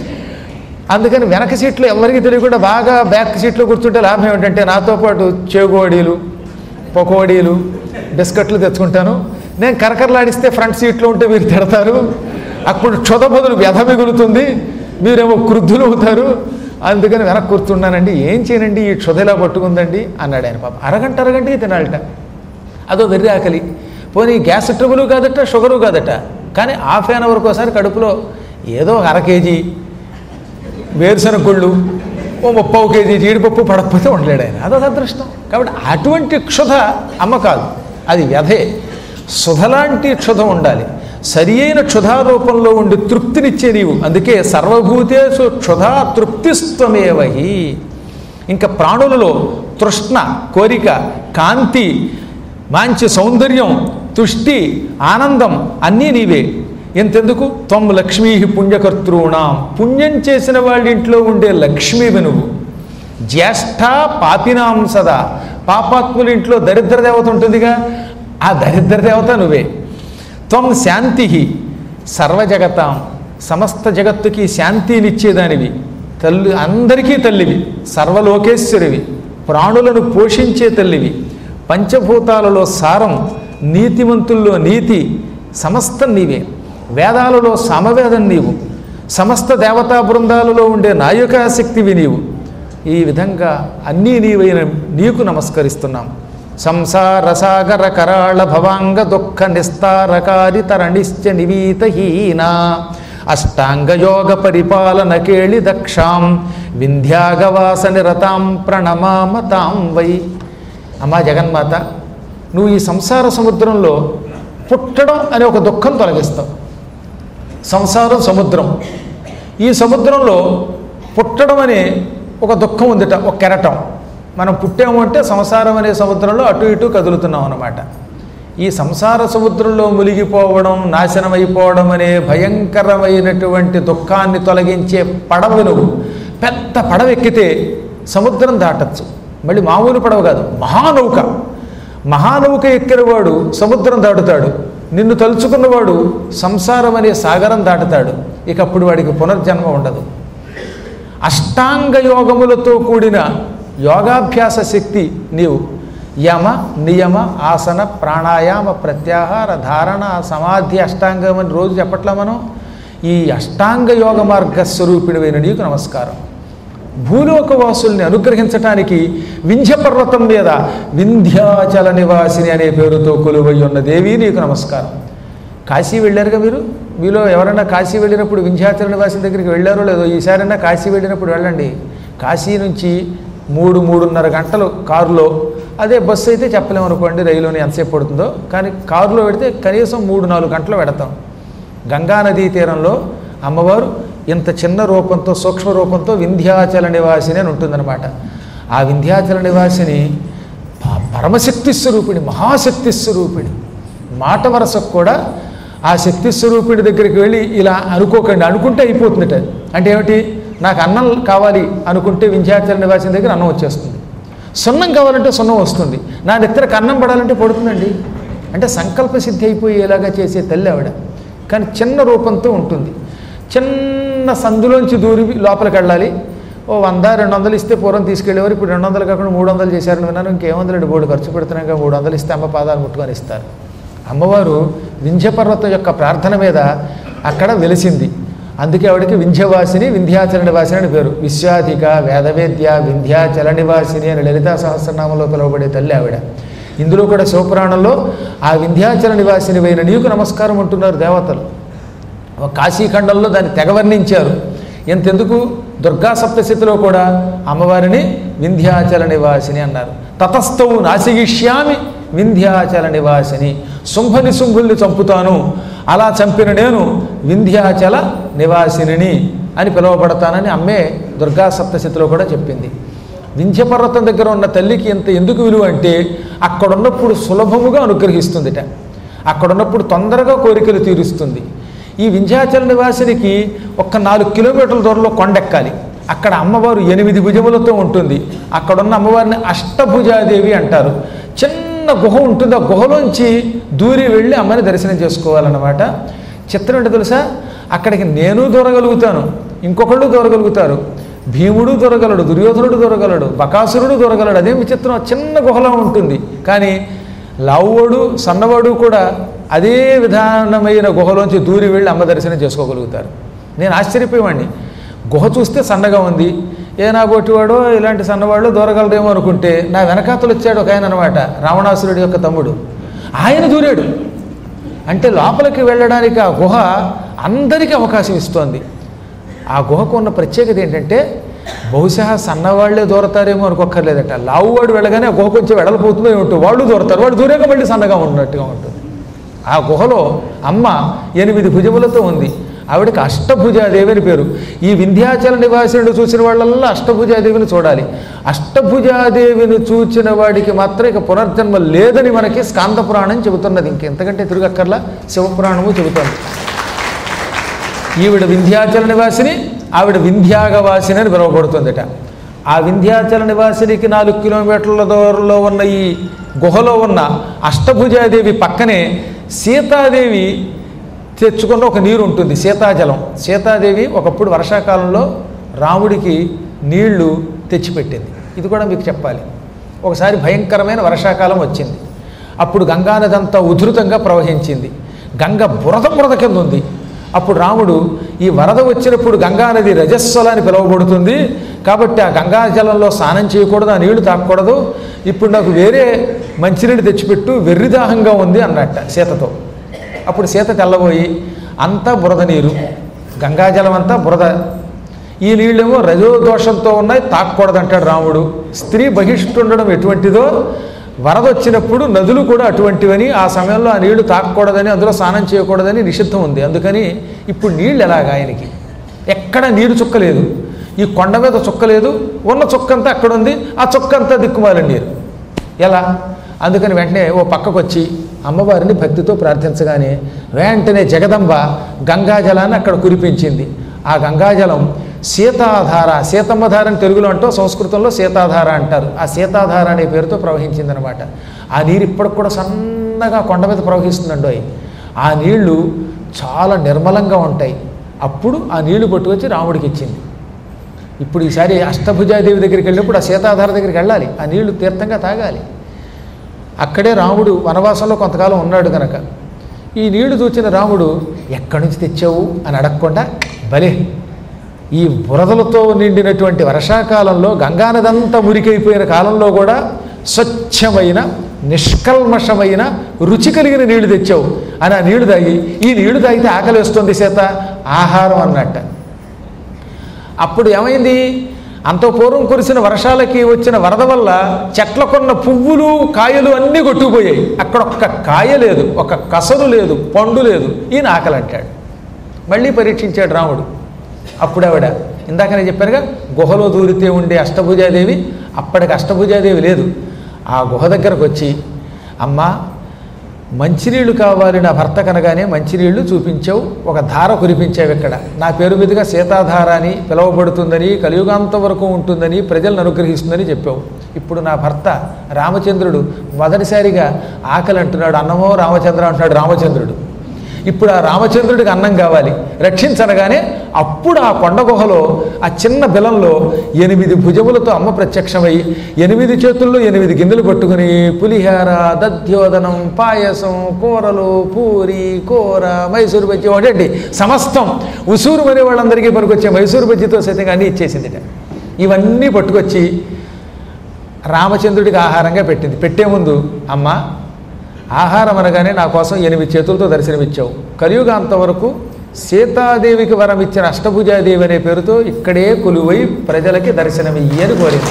అందుకని వెనక సీట్లో ఎవరికి తెలియకుండా బాగా బ్యాక్ సీట్లో కూర్చుంటే లాభం ఏమిటంటే నాతో పాటు చేగోడీలు పకోడీలు బిస్కెట్లు తెచ్చుకుంటాను నేను కరకరలాడిస్తే ఫ్రంట్ సీట్లో ఉంటే మీరు తిడతారు అప్పుడు క్షుధ బదులు వ్యధ మిగులుతుంది మీరేమో క్రుద్ధులు అవుతారు అందుకని వెనక్కి కూర్చున్నానండి ఏం చేయనండి ఈ క్షుధ ఇలా పట్టుకుందండి అన్నాడు ఆయన పాప అరగంట అరగంటకి తినాలట అదో వెర్రి ఆకలి పోనీ గ్యాస్ ట్రబుల్ కాదట షుగరు కాదట కానీ హాఫ్ అన్ అవర్ ఒకసారి కడుపులో ఏదో ఒక అర కేజీ వేరుశనగ గుళ్ళు ఓ ముప్పావు కేజీ జీడిపప్పు పడకపోతే ఉండలేడు ఆయన అదొక అదృష్టం కాబట్టి అటువంటి క్షుధ అమ్మ కాదు అది వ్యధే సుధలాంటి క్షుధ ఉండాలి సరి అయిన క్షుధా రూపంలో ఉండి తృప్తినిచ్చే నీవు అందుకే సర్వభూతేషు క్షుధా తృప్తిస్త్వమేవహి ఇంకా ప్రాణులలో తృష్ణ కోరిక కాంతి మంచి సౌందర్యం తుష్టి ఆనందం అన్నీ నీవే ఎంతెందుకు త్వం లక్ష్మీ పుణ్యకర్తృణాం పుణ్యం చేసిన వాళ్ళ ఇంట్లో ఉండే లక్ష్మీవి నువ్వు జ్యేష్ఠ పాపినాం సదా పాపాత్ముల ఇంట్లో దరిద్ర దేవత ఉంటుందిగా ఆ దరిద్ర దేవత నువ్వే త్వం శాంతి సర్వజగతాం సమస్త జగత్తుకి శాంతినిచ్చేదానివి తల్లి అందరికీ తల్లివి సర్వలోకేశ్వరివి ప్రాణులను పోషించే తల్లివి పంచభూతాలలో సారం నీతిమంతుల్లో నీతి సమస్తం నీవే వేదాలలో సమవేదం నీవు సమస్త దేవతా బృందాలలో ఉండే నాయకాశక్తివి నీవు ఈ విధంగా అన్నీ నీవైన నీకు నమస్కరిస్తున్నాం సంసార సాగర కరాళ భవాంగ దుఃఖ నిస్తారకారి తరణిశ్చ నివీతహీనా అష్టాంగయోగ పరిపాలన కేళి దక్షాం వింధ్యాగవాస నిరతాం ప్రణమామ తాం వై అమ్మా జగన్మాత నువ్వు ఈ సంసార సముద్రంలో పుట్టడం అనే ఒక దుఃఖం తొలగిస్తావు సంసారం సముద్రం ఈ సముద్రంలో పుట్టడం అనే ఒక దుఃఖం ఉందిట ఒక కెరటం మనం పుట్టాము అంటే సంసారం అనే సముద్రంలో అటు ఇటు కదులుతున్నాం అన్నమాట ఈ సంసార సముద్రంలో మునిగిపోవడం నాశనం అయిపోవడం అనే భయంకరమైనటువంటి దుఃఖాన్ని తొలగించే పడవ నువ్వు పెద్ద పడవ ఎక్కితే సముద్రం దాటచ్చు మళ్ళీ మామూలు పడవ కాదు మహానౌక మహానౌక ఎక్కినవాడు సముద్రం దాటుతాడు నిన్ను తలుచుకున్నవాడు సంసారం అనే సాగరం దాటుతాడు ఇక అప్పుడు వాడికి పునర్జన్మ ఉండదు అష్టాంగ యోగములతో కూడిన యోగాభ్యాస శక్తి నీవు యమ నియమ ఆసన ప్రాణాయామ ప్రత్యాహార ధారణ సమాధి అష్టాంగం అని రోజు చెప్పట్లా మనం ఈ అష్టాంగ యోగ మార్గ స్వరూపిణివైన నీకు నమస్కారం భూలోకవాసుల్ని అనుగ్రహించటానికి వింధ్య పర్వతం మీద వింధ్యాచల నివాసిని అనే పేరుతో కొలువై ఉన్న దేవి నీకు నమస్కారం కాశీ వెళ్ళారుగా మీరు మీలో ఎవరైనా కాశీ వెళ్ళినప్పుడు వింధ్యాచల నివాసిని దగ్గరికి వెళ్ళారో లేదో ఈసారైనా కాశీ వెళ్ళినప్పుడు వెళ్ళండి కాశీ నుంచి మూడు మూడున్నర గంటలు కారులో అదే బస్సు అయితే చెప్పలేము అనుకోండి రైలుని ఎంతసేపు పడుతుందో కానీ కారులో పెడితే కనీసం మూడు నాలుగు గంటలు పెడతాం గంగా నదీ తీరంలో అమ్మవారు ఇంత చిన్న రూపంతో సూక్ష్మ రూపంతో వింధ్యాచల నివాసిని అని ఉంటుందన్నమాట ఆ వింధ్యాచల నివాసిని ప- పరమశక్తి స్వరూపిణి మహాశక్తి స్వరూపిణి మాట వరసకు కూడా ఆ శక్తి స్వరూపిణి దగ్గరికి వెళ్ళి ఇలా అనుకోకండి అనుకుంటే అయిపోతుందట అంటే ఏమిటి నాకు అన్నం కావాలి అనుకుంటే వింధ్యాచల నివాసిని దగ్గర అన్నం వచ్చేస్తుంది సున్నం కావాలంటే సున్నం వస్తుంది నా నెత్తరకు అన్నం పడాలంటే పడుతుందండి అంటే సంకల్ప సిద్ధి అయిపోయేలాగా చేసే తల్లి ఆవిడ కానీ చిన్న రూపంతో ఉంటుంది చిన్న సందులోంచి దూరి లోపలికి వెళ్ళాలి ఓ వంద రెండు వందలు ఇస్తే పూర్వం తీసుకెళ్ళేవారు ఇప్పుడు రెండు వందలు కాకుండా మూడు వందలు చేశారని విన్నాను ఇంకేం వందలు బోర్డు ఖర్చు పెడుతున్నాక మూడు వందలు ఇస్తే అమ్మ పాదాలు ముట్టుకొని ఇస్తారు అమ్మవారు వింధ్యపర్వతం యొక్క ప్రార్థన మీద అక్కడ వెలిసింది అందుకే ఆవిడకి వింధ్యవాసిని వింధ్యాచల నివాసిని అని పేరు విశ్వాధిక వేదవేద్య వింధ్యాచల నివాసిని అని లలితా సహస్రనామంలో పిలువబడే తల్లి ఆవిడ ఇందులో కూడా శివపురాణంలో ఆ వింధ్యాచల నివాసిని అయిన నీకు నమస్కారం అంటున్నారు దేవతలు ఒక కాశీఖండంలో దాన్ని తెగవర్ణించారు ఎంతెందుకు దుర్గా సప్తశతిలో కూడా అమ్మవారిని వింధ్యాచల నివాసిని అన్నారు తతస్థవు నాశయిష్యామి వింధ్యాచల నివాసిని శుంభని శుంభుల్ని చంపుతాను అలా చంపిన నేను వింధ్యాచల నివాసిని అని పిలువబడతానని అమ్మే దుర్గా సప్తశతిలో కూడా చెప్పింది వింధ్యపర్వతం దగ్గర ఉన్న తల్లికి ఇంత ఎందుకు విలువ అంటే అక్కడున్నప్పుడు సులభముగా అనుగ్రహిస్తుందిట అక్కడున్నప్పుడు తొందరగా కోరికలు తీరుస్తుంది ఈ వింధ్యాచల నివాసినికి ఒక్క నాలుగు కిలోమీటర్ల దూరంలో కొండెక్కాలి అక్కడ అమ్మవారు ఎనిమిది భుజములతో ఉంటుంది అక్కడున్న అమ్మవారిని అష్టభుజాదేవి అంటారు చిన్న గుహ ఉంటుంది ఆ గుహలోంచి దూరి వెళ్ళి అమ్మని దర్శనం చేసుకోవాలన్నమాట చిత్రం ఏంటో తెలుసా అక్కడికి నేను దూరగలుగుతాను ఇంకొకళ్ళు దూరగలుగుతారు భీముడు దొరగలడు దుర్యోధనుడు దొరగలడు బకాసురుడు దొరగలడు అదేం విచిత్రం చిన్న గుహలో ఉంటుంది కానీ లావువాడు సన్నవాడు కూడా అదే విధానమైన గుహలోంచి దూరి వెళ్ళి అమ్మ దర్శనం చేసుకోగలుగుతారు నేను ఆశ్చర్యపోయేవాడిని గుహ చూస్తే సన్నగా ఉంది ఏ నా కొట్టివాడో ఇలాంటి సన్నవాళ్ళు దూరగలరేమో అనుకుంటే నా వెనకాతలు వచ్చాడు ఒక ఆయన అనమాట రావణాసురుడి యొక్క తమ్ముడు ఆయన దూరాడు అంటే లోపలికి వెళ్ళడానికి ఆ గుహ అందరికీ అవకాశం ఇస్తోంది ఆ గుహకు ఉన్న ప్రత్యేకత ఏంటంటే బహుశా సన్నవాళ్లే దూరతారేమో అనుకోక్కర్లేదట లావువాడు వెళ్ళగానే ఆ గుహ కొంచెం వెడలిపోతుందో ఏమిటో వాళ్ళు దూరతారు వాడు దూరాక మళ్ళీ సన్నగా ఉన్నట్టుగా ఉంటుంది ఆ గుహలో అమ్మ ఎనిమిది భుజములతో ఉంది ఆవిడకి అష్టభుజాదేవి అని పేరు ఈ వింధ్యాచల నివాసిని చూసిన వాళ్ళల్లో అష్టభుజాదేవిని చూడాలి అష్టభుజాదేవిని చూచిన వాడికి మాత్రం ఇక పునర్జన్మ లేదని మనకి స్కాంద పురాణం చెబుతున్నది ఇంకెంతకంటే తిరుగక్కర్లా శివపురాణము చెబుతోంది ఈవిడ వింధ్యాచల నివాసిని ఆవిడ వింధ్యాగవాసిని అని పిలువబడుతుందట ఆ వింధ్యాచల నివాసినికి నాలుగు కిలోమీటర్ల దూరంలో ఉన్న ఈ గుహలో ఉన్న అష్టభుజాదేవి పక్కనే సీతాదేవి తెచ్చుకున్న ఒక నీరు ఉంటుంది సీతాజలం సీతాదేవి ఒకప్పుడు వర్షాకాలంలో రాముడికి నీళ్లు తెచ్చిపెట్టింది ఇది కూడా మీకు చెప్పాలి ఒకసారి భయంకరమైన వర్షాకాలం వచ్చింది అప్పుడు గంగానదంతా ఉధృతంగా ప్రవహించింది గంగ బురద బురద కింద ఉంది అప్పుడు రాముడు ఈ వరద వచ్చినప్పుడు గంగానది రజస్వల అని పిలువబడుతుంది కాబట్టి ఆ గంగాజలంలో స్నానం చేయకూడదు ఆ నీళ్లు తాగకూడదు ఇప్పుడు నాకు వేరే మంచినీళ్ళు తెచ్చిపెట్టు వెర్రిదాహంగా ఉంది అన్నట్ట సీతతో అప్పుడు సీత తెల్లబోయి అంతా బురద నీరు గంగాజలం అంతా బురద ఈ నీళ్ళేమో రజోదోషంతో ఉన్నాయి తాకూడదు అంటాడు రాముడు స్త్రీ బహిష్టుండడం ఎటువంటిదో వరద వచ్చినప్పుడు నదులు కూడా అటువంటివని ఆ సమయంలో ఆ నీళ్లు తాకూడదని అందులో స్నానం చేయకూడదని నిషిద్ధం ఉంది అందుకని ఇప్పుడు నీళ్ళు ఎలాగ ఆయనకి ఎక్కడ నీరు చుక్క లేదు ఈ కొండ మీద చుక్క లేదు ఉన్న చుక్క అంతా అక్కడ ఉంది ఆ చుక్క అంతా దిక్కుమాలని నీరు ఎలా అందుకని వెంటనే ఓ పక్కకు వచ్చి అమ్మవారిని భక్తితో ప్రార్థించగానే వెంటనే జగదంబ గంగాజలాన్ని అక్కడ కురిపించింది ఆ గంగాజలం సీతాధార సీతమ్మధార అని తెలుగులో అంటూ సంస్కృతంలో సీతాధార అంటారు ఆ సీతాధార అనే పేరుతో ప్రవహించిందనమాట ఆ నీరు ఇప్పటికి కూడా సన్నగా కొండ మీద ప్రవహిస్తుందండో ఆ నీళ్లు చాలా నిర్మలంగా ఉంటాయి అప్పుడు ఆ నీళ్లు పట్టుకొచ్చి రాముడికి ఇచ్చింది ఇప్పుడు ఈసారి అష్టభుజాదేవి దగ్గరికి వెళ్ళినప్పుడు ఆ సీతాధార దగ్గరికి వెళ్ళాలి ఆ నీళ్లు తీర్థంగా తాగాలి అక్కడే రాముడు వనవాసంలో కొంతకాలం ఉన్నాడు కనుక ఈ నీళ్లు చూచిన రాముడు ఎక్కడి నుంచి తెచ్చావు అని అడగకుండా భలే ఈ బురదలతో నిండినటువంటి వర్షాకాలంలో గంగానదంతా మురికైపోయిన కాలంలో కూడా స్వచ్ఛమైన నిష్కల్మషమైన రుచి కలిగిన నీళ్లు తెచ్చావు అని ఆ నీళ్లు తాగి ఈ నీళ్లు తాగితే ఆకలి వస్తుంది సీత ఆహారం అన్నట్ట అప్పుడు ఏమైంది అంత పూర్వం కురిసిన వర్షాలకి వచ్చిన వరద వల్ల చెట్లకున్న పువ్వులు కాయలు అన్నీ కొట్టుకుపోయాయి అక్కడ ఒక్క కాయ లేదు ఒక కసరు లేదు పండు లేదు ఈయన ఆకలి అంటాడు మళ్ళీ పరీక్షించాడు రాముడు అప్పుడు ఆవిడ ఇందాక నేను చెప్పానుగా గుహలో దూరితే ఉండే అష్టభుజాదేవి అప్పటికి అష్టభుజాదేవి లేదు ఆ గుహ దగ్గరకు వచ్చి అమ్మా మంచినీళ్ళు కావాలి నా భర్త కనగానే మంచినీళ్లు చూపించావు ఒక ధార కురిపించావు ఇక్కడ నా పేరు మీదుగా సీతాధార అని పిలువబడుతుందని కలియుగాంతం వరకు ఉంటుందని ప్రజలను అనుగ్రహిస్తుందని చెప్పావు ఇప్పుడు నా భర్త రామచంద్రుడు మొదటిసారిగా ఆకలి అంటున్నాడు అన్నమో రామచంద్ర అంటున్నాడు రామచంద్రుడు ఇప్పుడు ఆ రామచంద్రుడికి అన్నం కావాలి రక్షించనగానే అప్పుడు ఆ కొండ గుహలో ఆ చిన్న బిలంలో ఎనిమిది భుజములతో అమ్మ ప్రత్యక్షమై ఎనిమిది చేతుల్లో ఎనిమిది గిన్నెలు పట్టుకుని పులిహార దధ్యోదనం పాయసం కూరలు పూరి కూర మైసూరు బజ్జి వండండి సమస్తం ఉసూరు మనే వాళ్ళందరికీ పనికొచ్చే మైసూరు బజ్జితో సైతంగా అన్నీ ఇచ్చేసిందిట ఇవన్నీ పట్టుకొచ్చి రామచంద్రుడికి ఆహారంగా పెట్టింది పెట్టే ముందు అమ్మ ఆహారం అనగానే నా కోసం ఎనిమిది చేతులతో దర్శనమిచ్చావు కలియుగాంత వరకు సీతాదేవికి వరం ఇచ్చిన అష్టభుజాదేవి అనే పేరుతో ఇక్కడే కొలువై ప్రజలకి దర్శనమియ్యి అని కోరింది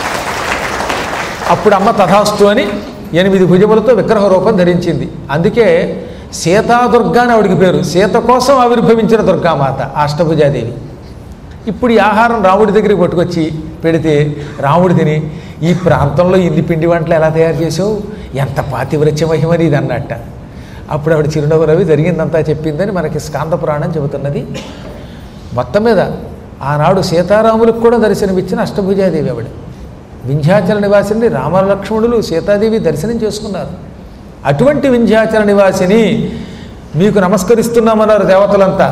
అప్పుడు అమ్మ తథాస్తు అని ఎనిమిది భుజములతో విగ్రహ రూపం ధరించింది అందుకే సీతాదుర్గా అని ఆవిడికి పేరు సీత కోసం ఆవిర్భవించిన దుర్గామాత ఆ అష్టభుజాదేవి ఇప్పుడు ఈ ఆహారం రాముడి దగ్గరికి పట్టుకొచ్చి పెడితే రాముడు తిని ఈ ప్రాంతంలో ఇన్ని పిండి వంటలు ఎలా తయారు చేసావు ఎంత పాతివ్రత్య మహిమని ఇది అన్నట్ట అప్పుడు ఆవిడ చిరునవ్వు రవి జరిగిందంతా చెప్పిందని మనకి స్కాంద పురాణం చెబుతున్నది మొత్తం మీద ఆనాడు సీతారాములకు కూడా దర్శనమిచ్చిన అష్టభుజాదేవి ఆవిడ వింధ్యాచల నివాసిని రామలక్ష్మణులు సీతాదేవి దర్శనం చేసుకున్నారు అటువంటి వింధ్యాచల నివాసిని మీకు నమస్కరిస్తున్నామన్నారు దేవతలంతా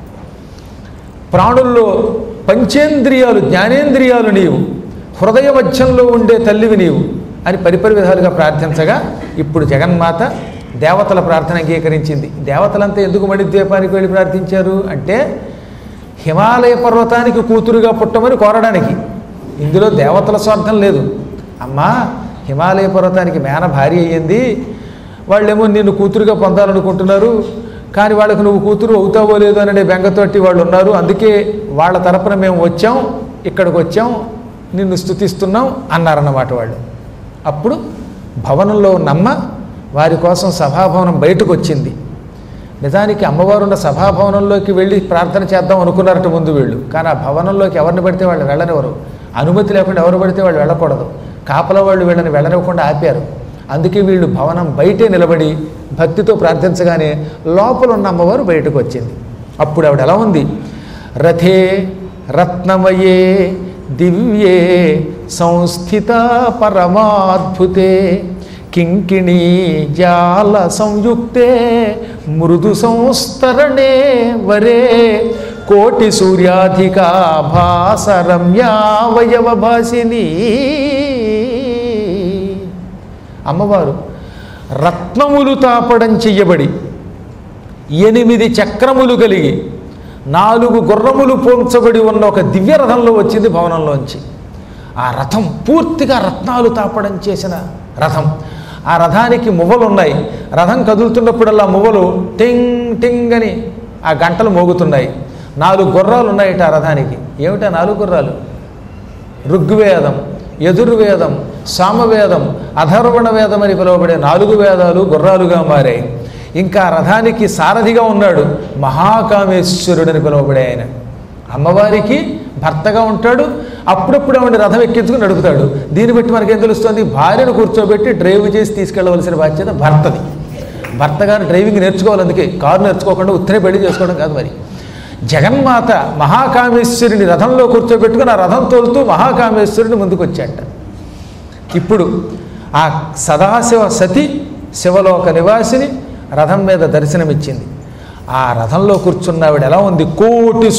ప్రాణుల్లో పంచేంద్రియాలు జ్ఞానేంద్రియాలు నీవు హృదయ మధ్యంలో ఉండే తల్లివి నీవు అని పరిపరి విధాలుగా ప్రార్థించగా ఇప్పుడు జగన్మాత దేవతల ప్రార్థన అంగీకరించింది దేవతలంతా ఎందుకు మణిద్వీపానికి వెళ్ళి ప్రార్థించారు అంటే హిమాలయ పర్వతానికి కూతురుగా పుట్టమని కోరడానికి ఇందులో దేవతల స్వార్థం లేదు అమ్మా హిమాలయ పర్వతానికి మేన భార్య అయ్యింది వాళ్ళేమో నిన్ను కూతురుగా పొందాలనుకుంటున్నారు కానీ వాళ్ళకు నువ్వు కూతురు అవుతావో లేదో అనే బెంగతోటి వాళ్ళు ఉన్నారు అందుకే వాళ్ళ తరపున మేము వచ్చాం ఇక్కడికి వచ్చాం నిన్ను స్థుతిస్తున్నాం అన్నారన్నమాట వాళ్ళు అప్పుడు భవనంలో ఉన్నమ్మ వారి కోసం సభాభవనం బయటకు వచ్చింది నిజానికి అమ్మవారు ఉన్న సభాభవనంలోకి వెళ్ళి ప్రార్థన చేద్దాం అనుకున్నారట ముందు వీళ్ళు కానీ ఆ భవనంలోకి ఎవరిని పడితే వాళ్ళు వెళ్ళనివ్వరు అనుమతి లేకుండా ఎవరు పడితే వాళ్ళు వెళ్ళకూడదు కాపల వాళ్ళు వీళ్ళని వెళ్ళనివ్వకుండా ఆపారు అందుకే వీళ్ళు భవనం బయటే నిలబడి భక్తితో ప్రార్థించగానే లోపల ఉన్న అమ్మవారు బయటకు వచ్చింది అప్పుడు ఆవిడ ఎలా ఉంది రథే రత్నమయే దివ్యే సంస్థిత పరమాద్భుతే కింకిణీ జాల సంయుక్తే మృదు సంస్తరణే వరే కోటి సూర్యాధికా భాస రమ్యావయవ భాసిని అమ్మవారు రత్నములు తాపడం చెయ్యబడి ఎనిమిది చక్రములు కలిగి నాలుగు గుర్రములు పోంచబడి ఉన్న ఒక దివ్య రథంలో వచ్చింది భవనంలోంచి ఆ రథం పూర్తిగా రత్నాలు తాపడం చేసిన రథం ఆ రథానికి మువ్వలు ఉన్నాయి రథం కదులుతున్నప్పుడల్లా మువ్వలు టింగ్ టింగ్ అని ఆ గంటలు మోగుతున్నాయి నాలుగు గుర్రాలు ఉన్నాయట ఆ రథానికి ఏమిటా నాలుగు గుర్రాలు ఋగ్వేదం యజుర్వేదం సామవేదం అధర్వణ వేదం అని పిలువబడే నాలుగు వేదాలు గుర్రాలుగా మారాయి ఇంకా రథానికి సారథిగా ఉన్నాడు మహాకామేశ్వరుడని పిలువబడే ఆయన అమ్మవారికి భర్తగా ఉంటాడు అప్పుడప్పుడు ఆవిడ రథం ఎక్కించుకుని నడుపుతాడు దీన్ని బట్టి మనకేం తెలుస్తుంది భార్యను కూర్చోబెట్టి డ్రైవ్ చేసి తీసుకెళ్ళవలసిన బాధ్యత భర్తది భర్త గారు డ్రైవింగ్ నేర్చుకోవాలి అందుకే కారు నేర్చుకోకుండా ఉత్తరే పెళ్లి చేసుకోవడం కాదు మరి జగన్మాత మహాకామేశ్వరుని రథంలో కూర్చోబెట్టుకుని ఆ రథం తోలుతూ మహాకామేశ్వరుని ముందుకు వచ్చాట ఇప్పుడు ఆ సదాశివ సతి శివలోక నివాసిని రథం మీద దర్శనమిచ్చింది ఆ రథంలో కూర్చున్నావిడ ఎలా ఉంది కోటి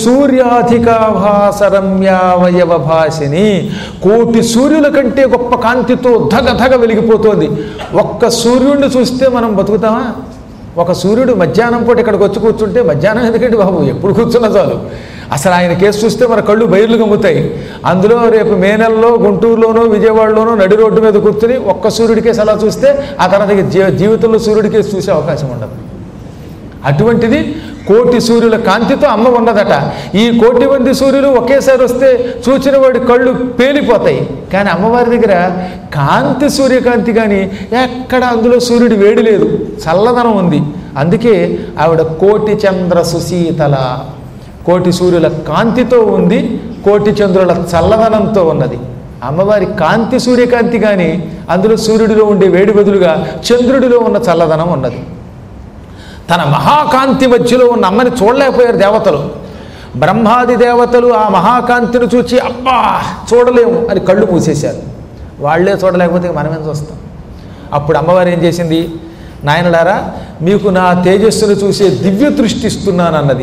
సూర్యాధికాభాసరమ్యావయవ భాషిని కోటి సూర్యుల కంటే గొప్ప కాంతితో ధగ ధగ వెలిగిపోతోంది ఒక్క సూర్యుడిని చూస్తే మనం బతుకుతామా ఒక సూర్యుడు మధ్యాహ్నం పూట ఇక్కడికి వచ్చి కూర్చుంటే మధ్యాహ్నం ఎందుకంటే బాబు ఎప్పుడు కూర్చున్నా చాలు అసలు ఆయన కేసు చూస్తే మన కళ్ళు బయర్లు గమ్ముతాయి అందులో రేపు మే నెలలో గుంటూరులోనో విజయవాడలోనో నడి రోడ్డు మీద కూర్చుని ఒక్క సూర్యుడి కేసు అలా చూస్తే ఆ తర్వాత ఇక జీ జీవితంలో సూర్యుడి కేసు చూసే అవకాశం ఉండదు అటువంటిది కోటి సూర్యుల కాంతితో అమ్మ ఉన్నదట ఈ కోటి మంది సూర్యులు ఒకేసారి వస్తే చూచిన వాడి కళ్ళు పేలిపోతాయి కానీ అమ్మవారి దగ్గర కాంతి సూర్యకాంతి కానీ ఎక్కడ అందులో సూర్యుడి వేడి లేదు చల్లదనం ఉంది అందుకే ఆవిడ కోటి చంద్ర సుశీతల కోటి సూర్యుల కాంతితో ఉంది కోటి చంద్రుల చల్లదనంతో ఉన్నది అమ్మవారి కాంతి సూర్యకాంతి కానీ అందులో సూర్యుడిలో ఉండే వేడి బదులుగా చంద్రుడిలో ఉన్న చల్లదనం ఉన్నది తన మహాకాంతి మధ్యలో ఉన్న అమ్మని చూడలేకపోయారు దేవతలు బ్రహ్మాది దేవతలు ఆ మహాకాంతిని చూచి అబ్బా చూడలేము అని కళ్ళు మూసేశారు వాళ్ళే చూడలేకపోతే ఇక మనమేం చూస్తాం అప్పుడు అమ్మవారు ఏం చేసింది నాయనలారా మీకు నా తేజస్సును చూసే దివ్య దృష్టి ఇస్తున్నాను అన్నది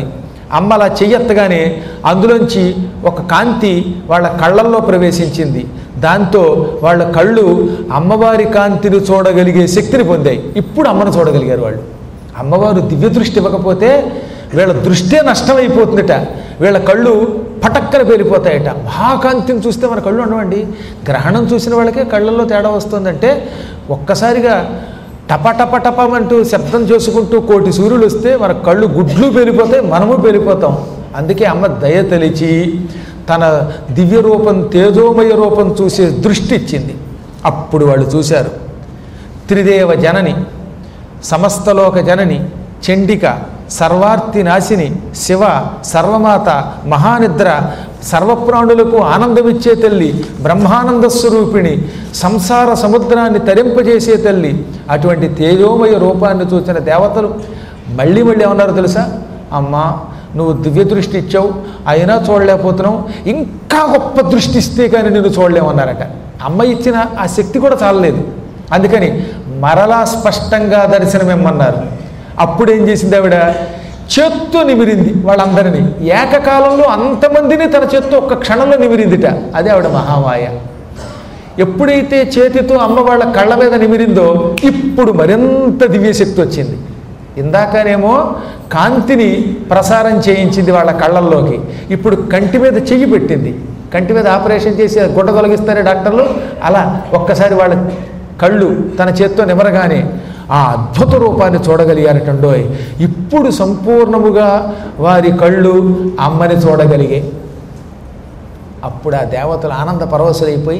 అమ్మ అలా చెయ్యెత్తగానే అందులోంచి ఒక కాంతి వాళ్ళ కళ్ళల్లో ప్రవేశించింది దాంతో వాళ్ళ కళ్ళు అమ్మవారి కాంతిని చూడగలిగే శక్తిని పొందాయి ఇప్పుడు అమ్మను చూడగలిగారు వాళ్ళు అమ్మవారు దివ్య దృష్టి ఇవ్వకపోతే వీళ్ళ దృష్టే నష్టమైపోతుందట వీళ్ళ కళ్ళు పటక్కన పేలిపోతాయట మహాకాంతిని చూస్తే మన కళ్ళు ఉండవండి గ్రహణం చూసిన వాళ్ళకే కళ్ళల్లో తేడా వస్తుందంటే ఒక్కసారిగా టప టప టపమంటూ శబ్దం చేసుకుంటూ కోటి సూర్యులు వస్తే మన కళ్ళు గుడ్లు పేలిపోతాయి మనము పేలిపోతాం అందుకే అమ్మ దయ తెలిచి తన దివ్య రూపం తేజోమయ రూపం చూసే దృష్టి ఇచ్చింది అప్పుడు వాళ్ళు చూశారు త్రిదేవ జనని సమస్తలోక జనని చండిక సర్వార్తి నాశిని శివ సర్వమాత మహానిద్ర సర్వప్రాణులకు ఆనందమిచ్చే తల్లి బ్రహ్మానంద స్వరూపిణి సంసార సముద్రాన్ని తరింపజేసే తల్లి అటువంటి తేజోమయ రూపాన్ని చూసిన దేవతలు మళ్ళీ మళ్ళీ ఏమన్నారు తెలుసా అమ్మా నువ్వు దివ్య దృష్టి ఇచ్చావు అయినా చూడలేకపోతున్నావు ఇంకా గొప్ప దృష్టి ఇస్తే కానీ నిన్ను చూడలేమన్నారట అమ్మ ఇచ్చిన ఆ శక్తి కూడా చాలలేదు అందుకని మరలా స్పష్టంగా దర్శనమిమ్మన్నారు అప్పుడు ఏం చేసింది ఆవిడ చేత్తో నిమిరింది వాళ్ళందరినీ ఏకకాలంలో అంతమందిని తన చేత్తో ఒక్క క్షణంలో నిమిరిందిట అదే ఆవిడ మహామాయ ఎప్పుడైతే చేతితో అమ్మ వాళ్ళ కళ్ళ మీద నిమిరిందో ఇప్పుడు మరింత దివ్యశక్తి వచ్చింది ఇందాకనేమో కాంతిని ప్రసారం చేయించింది వాళ్ళ కళ్ళల్లోకి ఇప్పుడు కంటి మీద చెయ్యి పెట్టింది కంటి మీద ఆపరేషన్ చేసి గుడ్డ తొలగిస్తారే డాక్టర్లు అలా ఒక్కసారి వాళ్ళ కళ్ళు తన చేత్తో నిమరగానే ఆ అద్భుత రూపాన్ని చూడగలిగారటండోయ్ ఇప్పుడు సంపూర్ణముగా వారి కళ్ళు అమ్మని చూడగలిగే అప్పుడు ఆ దేవతలు ఆనంద పరవశులైపోయి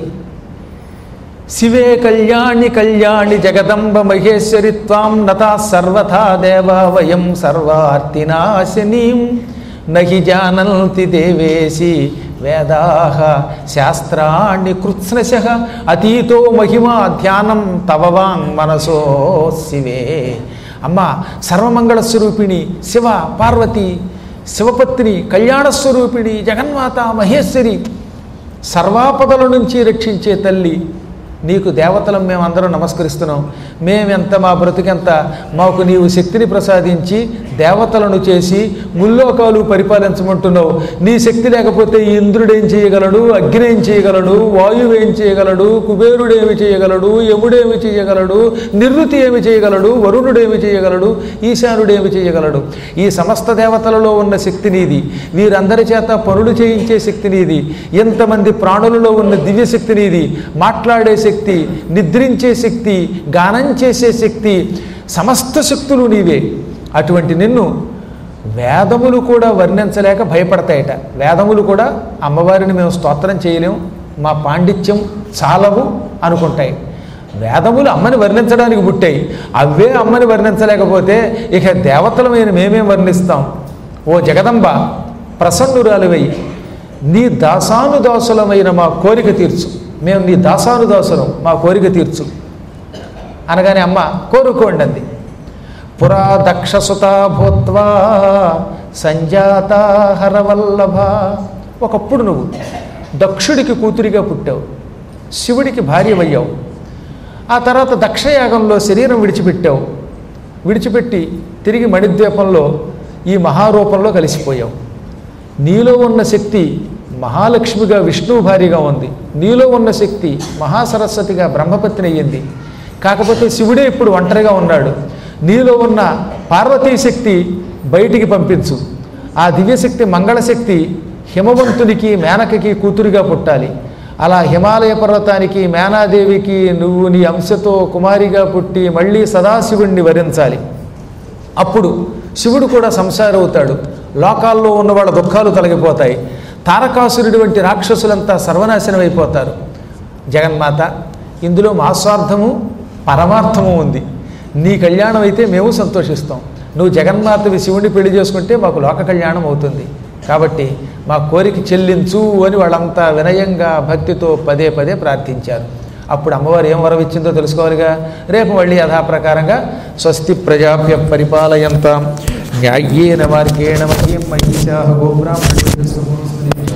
శివే కళ్యాణి కళ్యాణి జగదంబ మహేశ్వరి త్వాం నతా సర్వథా దేవా వయం సర్వార్తినాశనీం నహి జానంతి దేవేసి వేదాహ శాస్త్రాణి కృత్స్నశ అతీతో మహిమా ధ్యానం తవవాంగ్ మనసో శివే అమ్మ సర్వమంగళ స్వరూపిణి శివ పార్వతి శివపత్ని కళ్యాణ స్వరూపిణి జగన్మాత మహేశ్వరి సర్వాపదల నుంచి రక్షించే తల్లి నీకు దేవతలం మేమందరం నమస్కరిస్తున్నాం మేమెంత మా బ్రతుకెంత మాకు నీవు శక్తిని ప్రసాదించి దేవతలను చేసి ముల్లోకాలు పరిపాలించమంటున్నావు నీ శక్తి లేకపోతే ఈ ఇంద్రుడేం చేయగలడు అగ్ని ఏం చేయగలడు వాయువు ఏం చేయగలడు కుబేరుడేమి చేయగలడు యముడేమి చేయగలడు నిర్వృతి ఏమి చేయగలడు వరుణుడేమి చేయగలడు ఈశానుడేమి చేయగలడు ఈ సమస్త దేవతలలో ఉన్న శక్తి నీది వీరందరి చేత పనులు చేయించే శక్తి నీది ఎంతమంది ప్రాణులలో ఉన్న దివ్య శక్తి నీది మాట్లాడే శక్తి నిద్రించే శక్తి గానం చేసే శక్తి సమస్త శక్తులు నీవే అటువంటి నిన్ను వేదములు కూడా వర్ణించలేక భయపడతాయట వేదములు కూడా అమ్మవారిని మేము స్తోత్రం చేయలేం మా పాండిత్యం చాలవు అనుకుంటాయి వేదములు అమ్మని వర్ణించడానికి పుట్టాయి అవే అమ్మని వర్ణించలేకపోతే ఇక దేవతలమైన మేమేం వర్ణిస్తాం ఓ జగదంబ ప్రసన్నురాలివై నీ దాసానుదాసులమైన మా కోరిక తీర్చు మేము నీ దాసానుదాసులం మా కోరిక తీర్చు అనగానే అమ్మ కోరుకోండి అంది పురా దక్షసుత భూత్వా సంజాత హరవల్లభ ఒకప్పుడు నువ్వు దక్షుడికి కూతురిగా పుట్టావు శివుడికి భార్యవయ్యావు ఆ తర్వాత దక్షయాగంలో శరీరం విడిచిపెట్టావు విడిచిపెట్టి తిరిగి మణిద్వీపంలో ఈ మహారూపంలో కలిసిపోయావు నీలో ఉన్న శక్తి మహాలక్ష్మిగా విష్ణువు భార్యగా ఉంది నీలో ఉన్న శక్తి మహాసరస్వతిగా బ్రహ్మపత్ని అయ్యింది కాకపోతే శివుడే ఇప్పుడు ఒంటరిగా ఉన్నాడు నీలో ఉన్న పార్వతీ శక్తి బయటికి పంపించు ఆ దివ్యశక్తి మంగళశక్తి హిమవంతునికి మేనకకి కూతురిగా పుట్టాలి అలా హిమాలయ పర్వతానికి మేనాదేవికి నువ్వు నీ అంశతో కుమారిగా పుట్టి మళ్ళీ సదాశివుణ్ణి వరించాలి అప్పుడు శివుడు కూడా సంసారం అవుతాడు లోకాల్లో ఉన్న వాళ్ళ దుఃఖాలు తొలగిపోతాయి తారకాసురుడి వంటి రాక్షసులంతా సర్వనాశనం అయిపోతారు జగన్మాత ఇందులో మా స్వార్థము పరమార్థము ఉంది నీ కళ్యాణం అయితే మేము సంతోషిస్తాం నువ్వు జగన్మాతవి శివుడిని పెళ్లి చేసుకుంటే మాకు లోక కళ్యాణం అవుతుంది కాబట్టి మా కోరిక చెల్లించు అని వాళ్ళంతా వినయంగా భక్తితో పదే పదే ప్రార్థించారు అప్పుడు అమ్మవారు ఏం వరం ఇచ్చిందో తెలుసుకోవాలిగా రేపు మళ్ళీ యథాప్రకారంగా స్వస్తి ప్రజాభ్య పరిపాలయంతాం న్యాయ్యేన మార్గేణ మహ్యం మహిషా గోబ్రాహ్మణి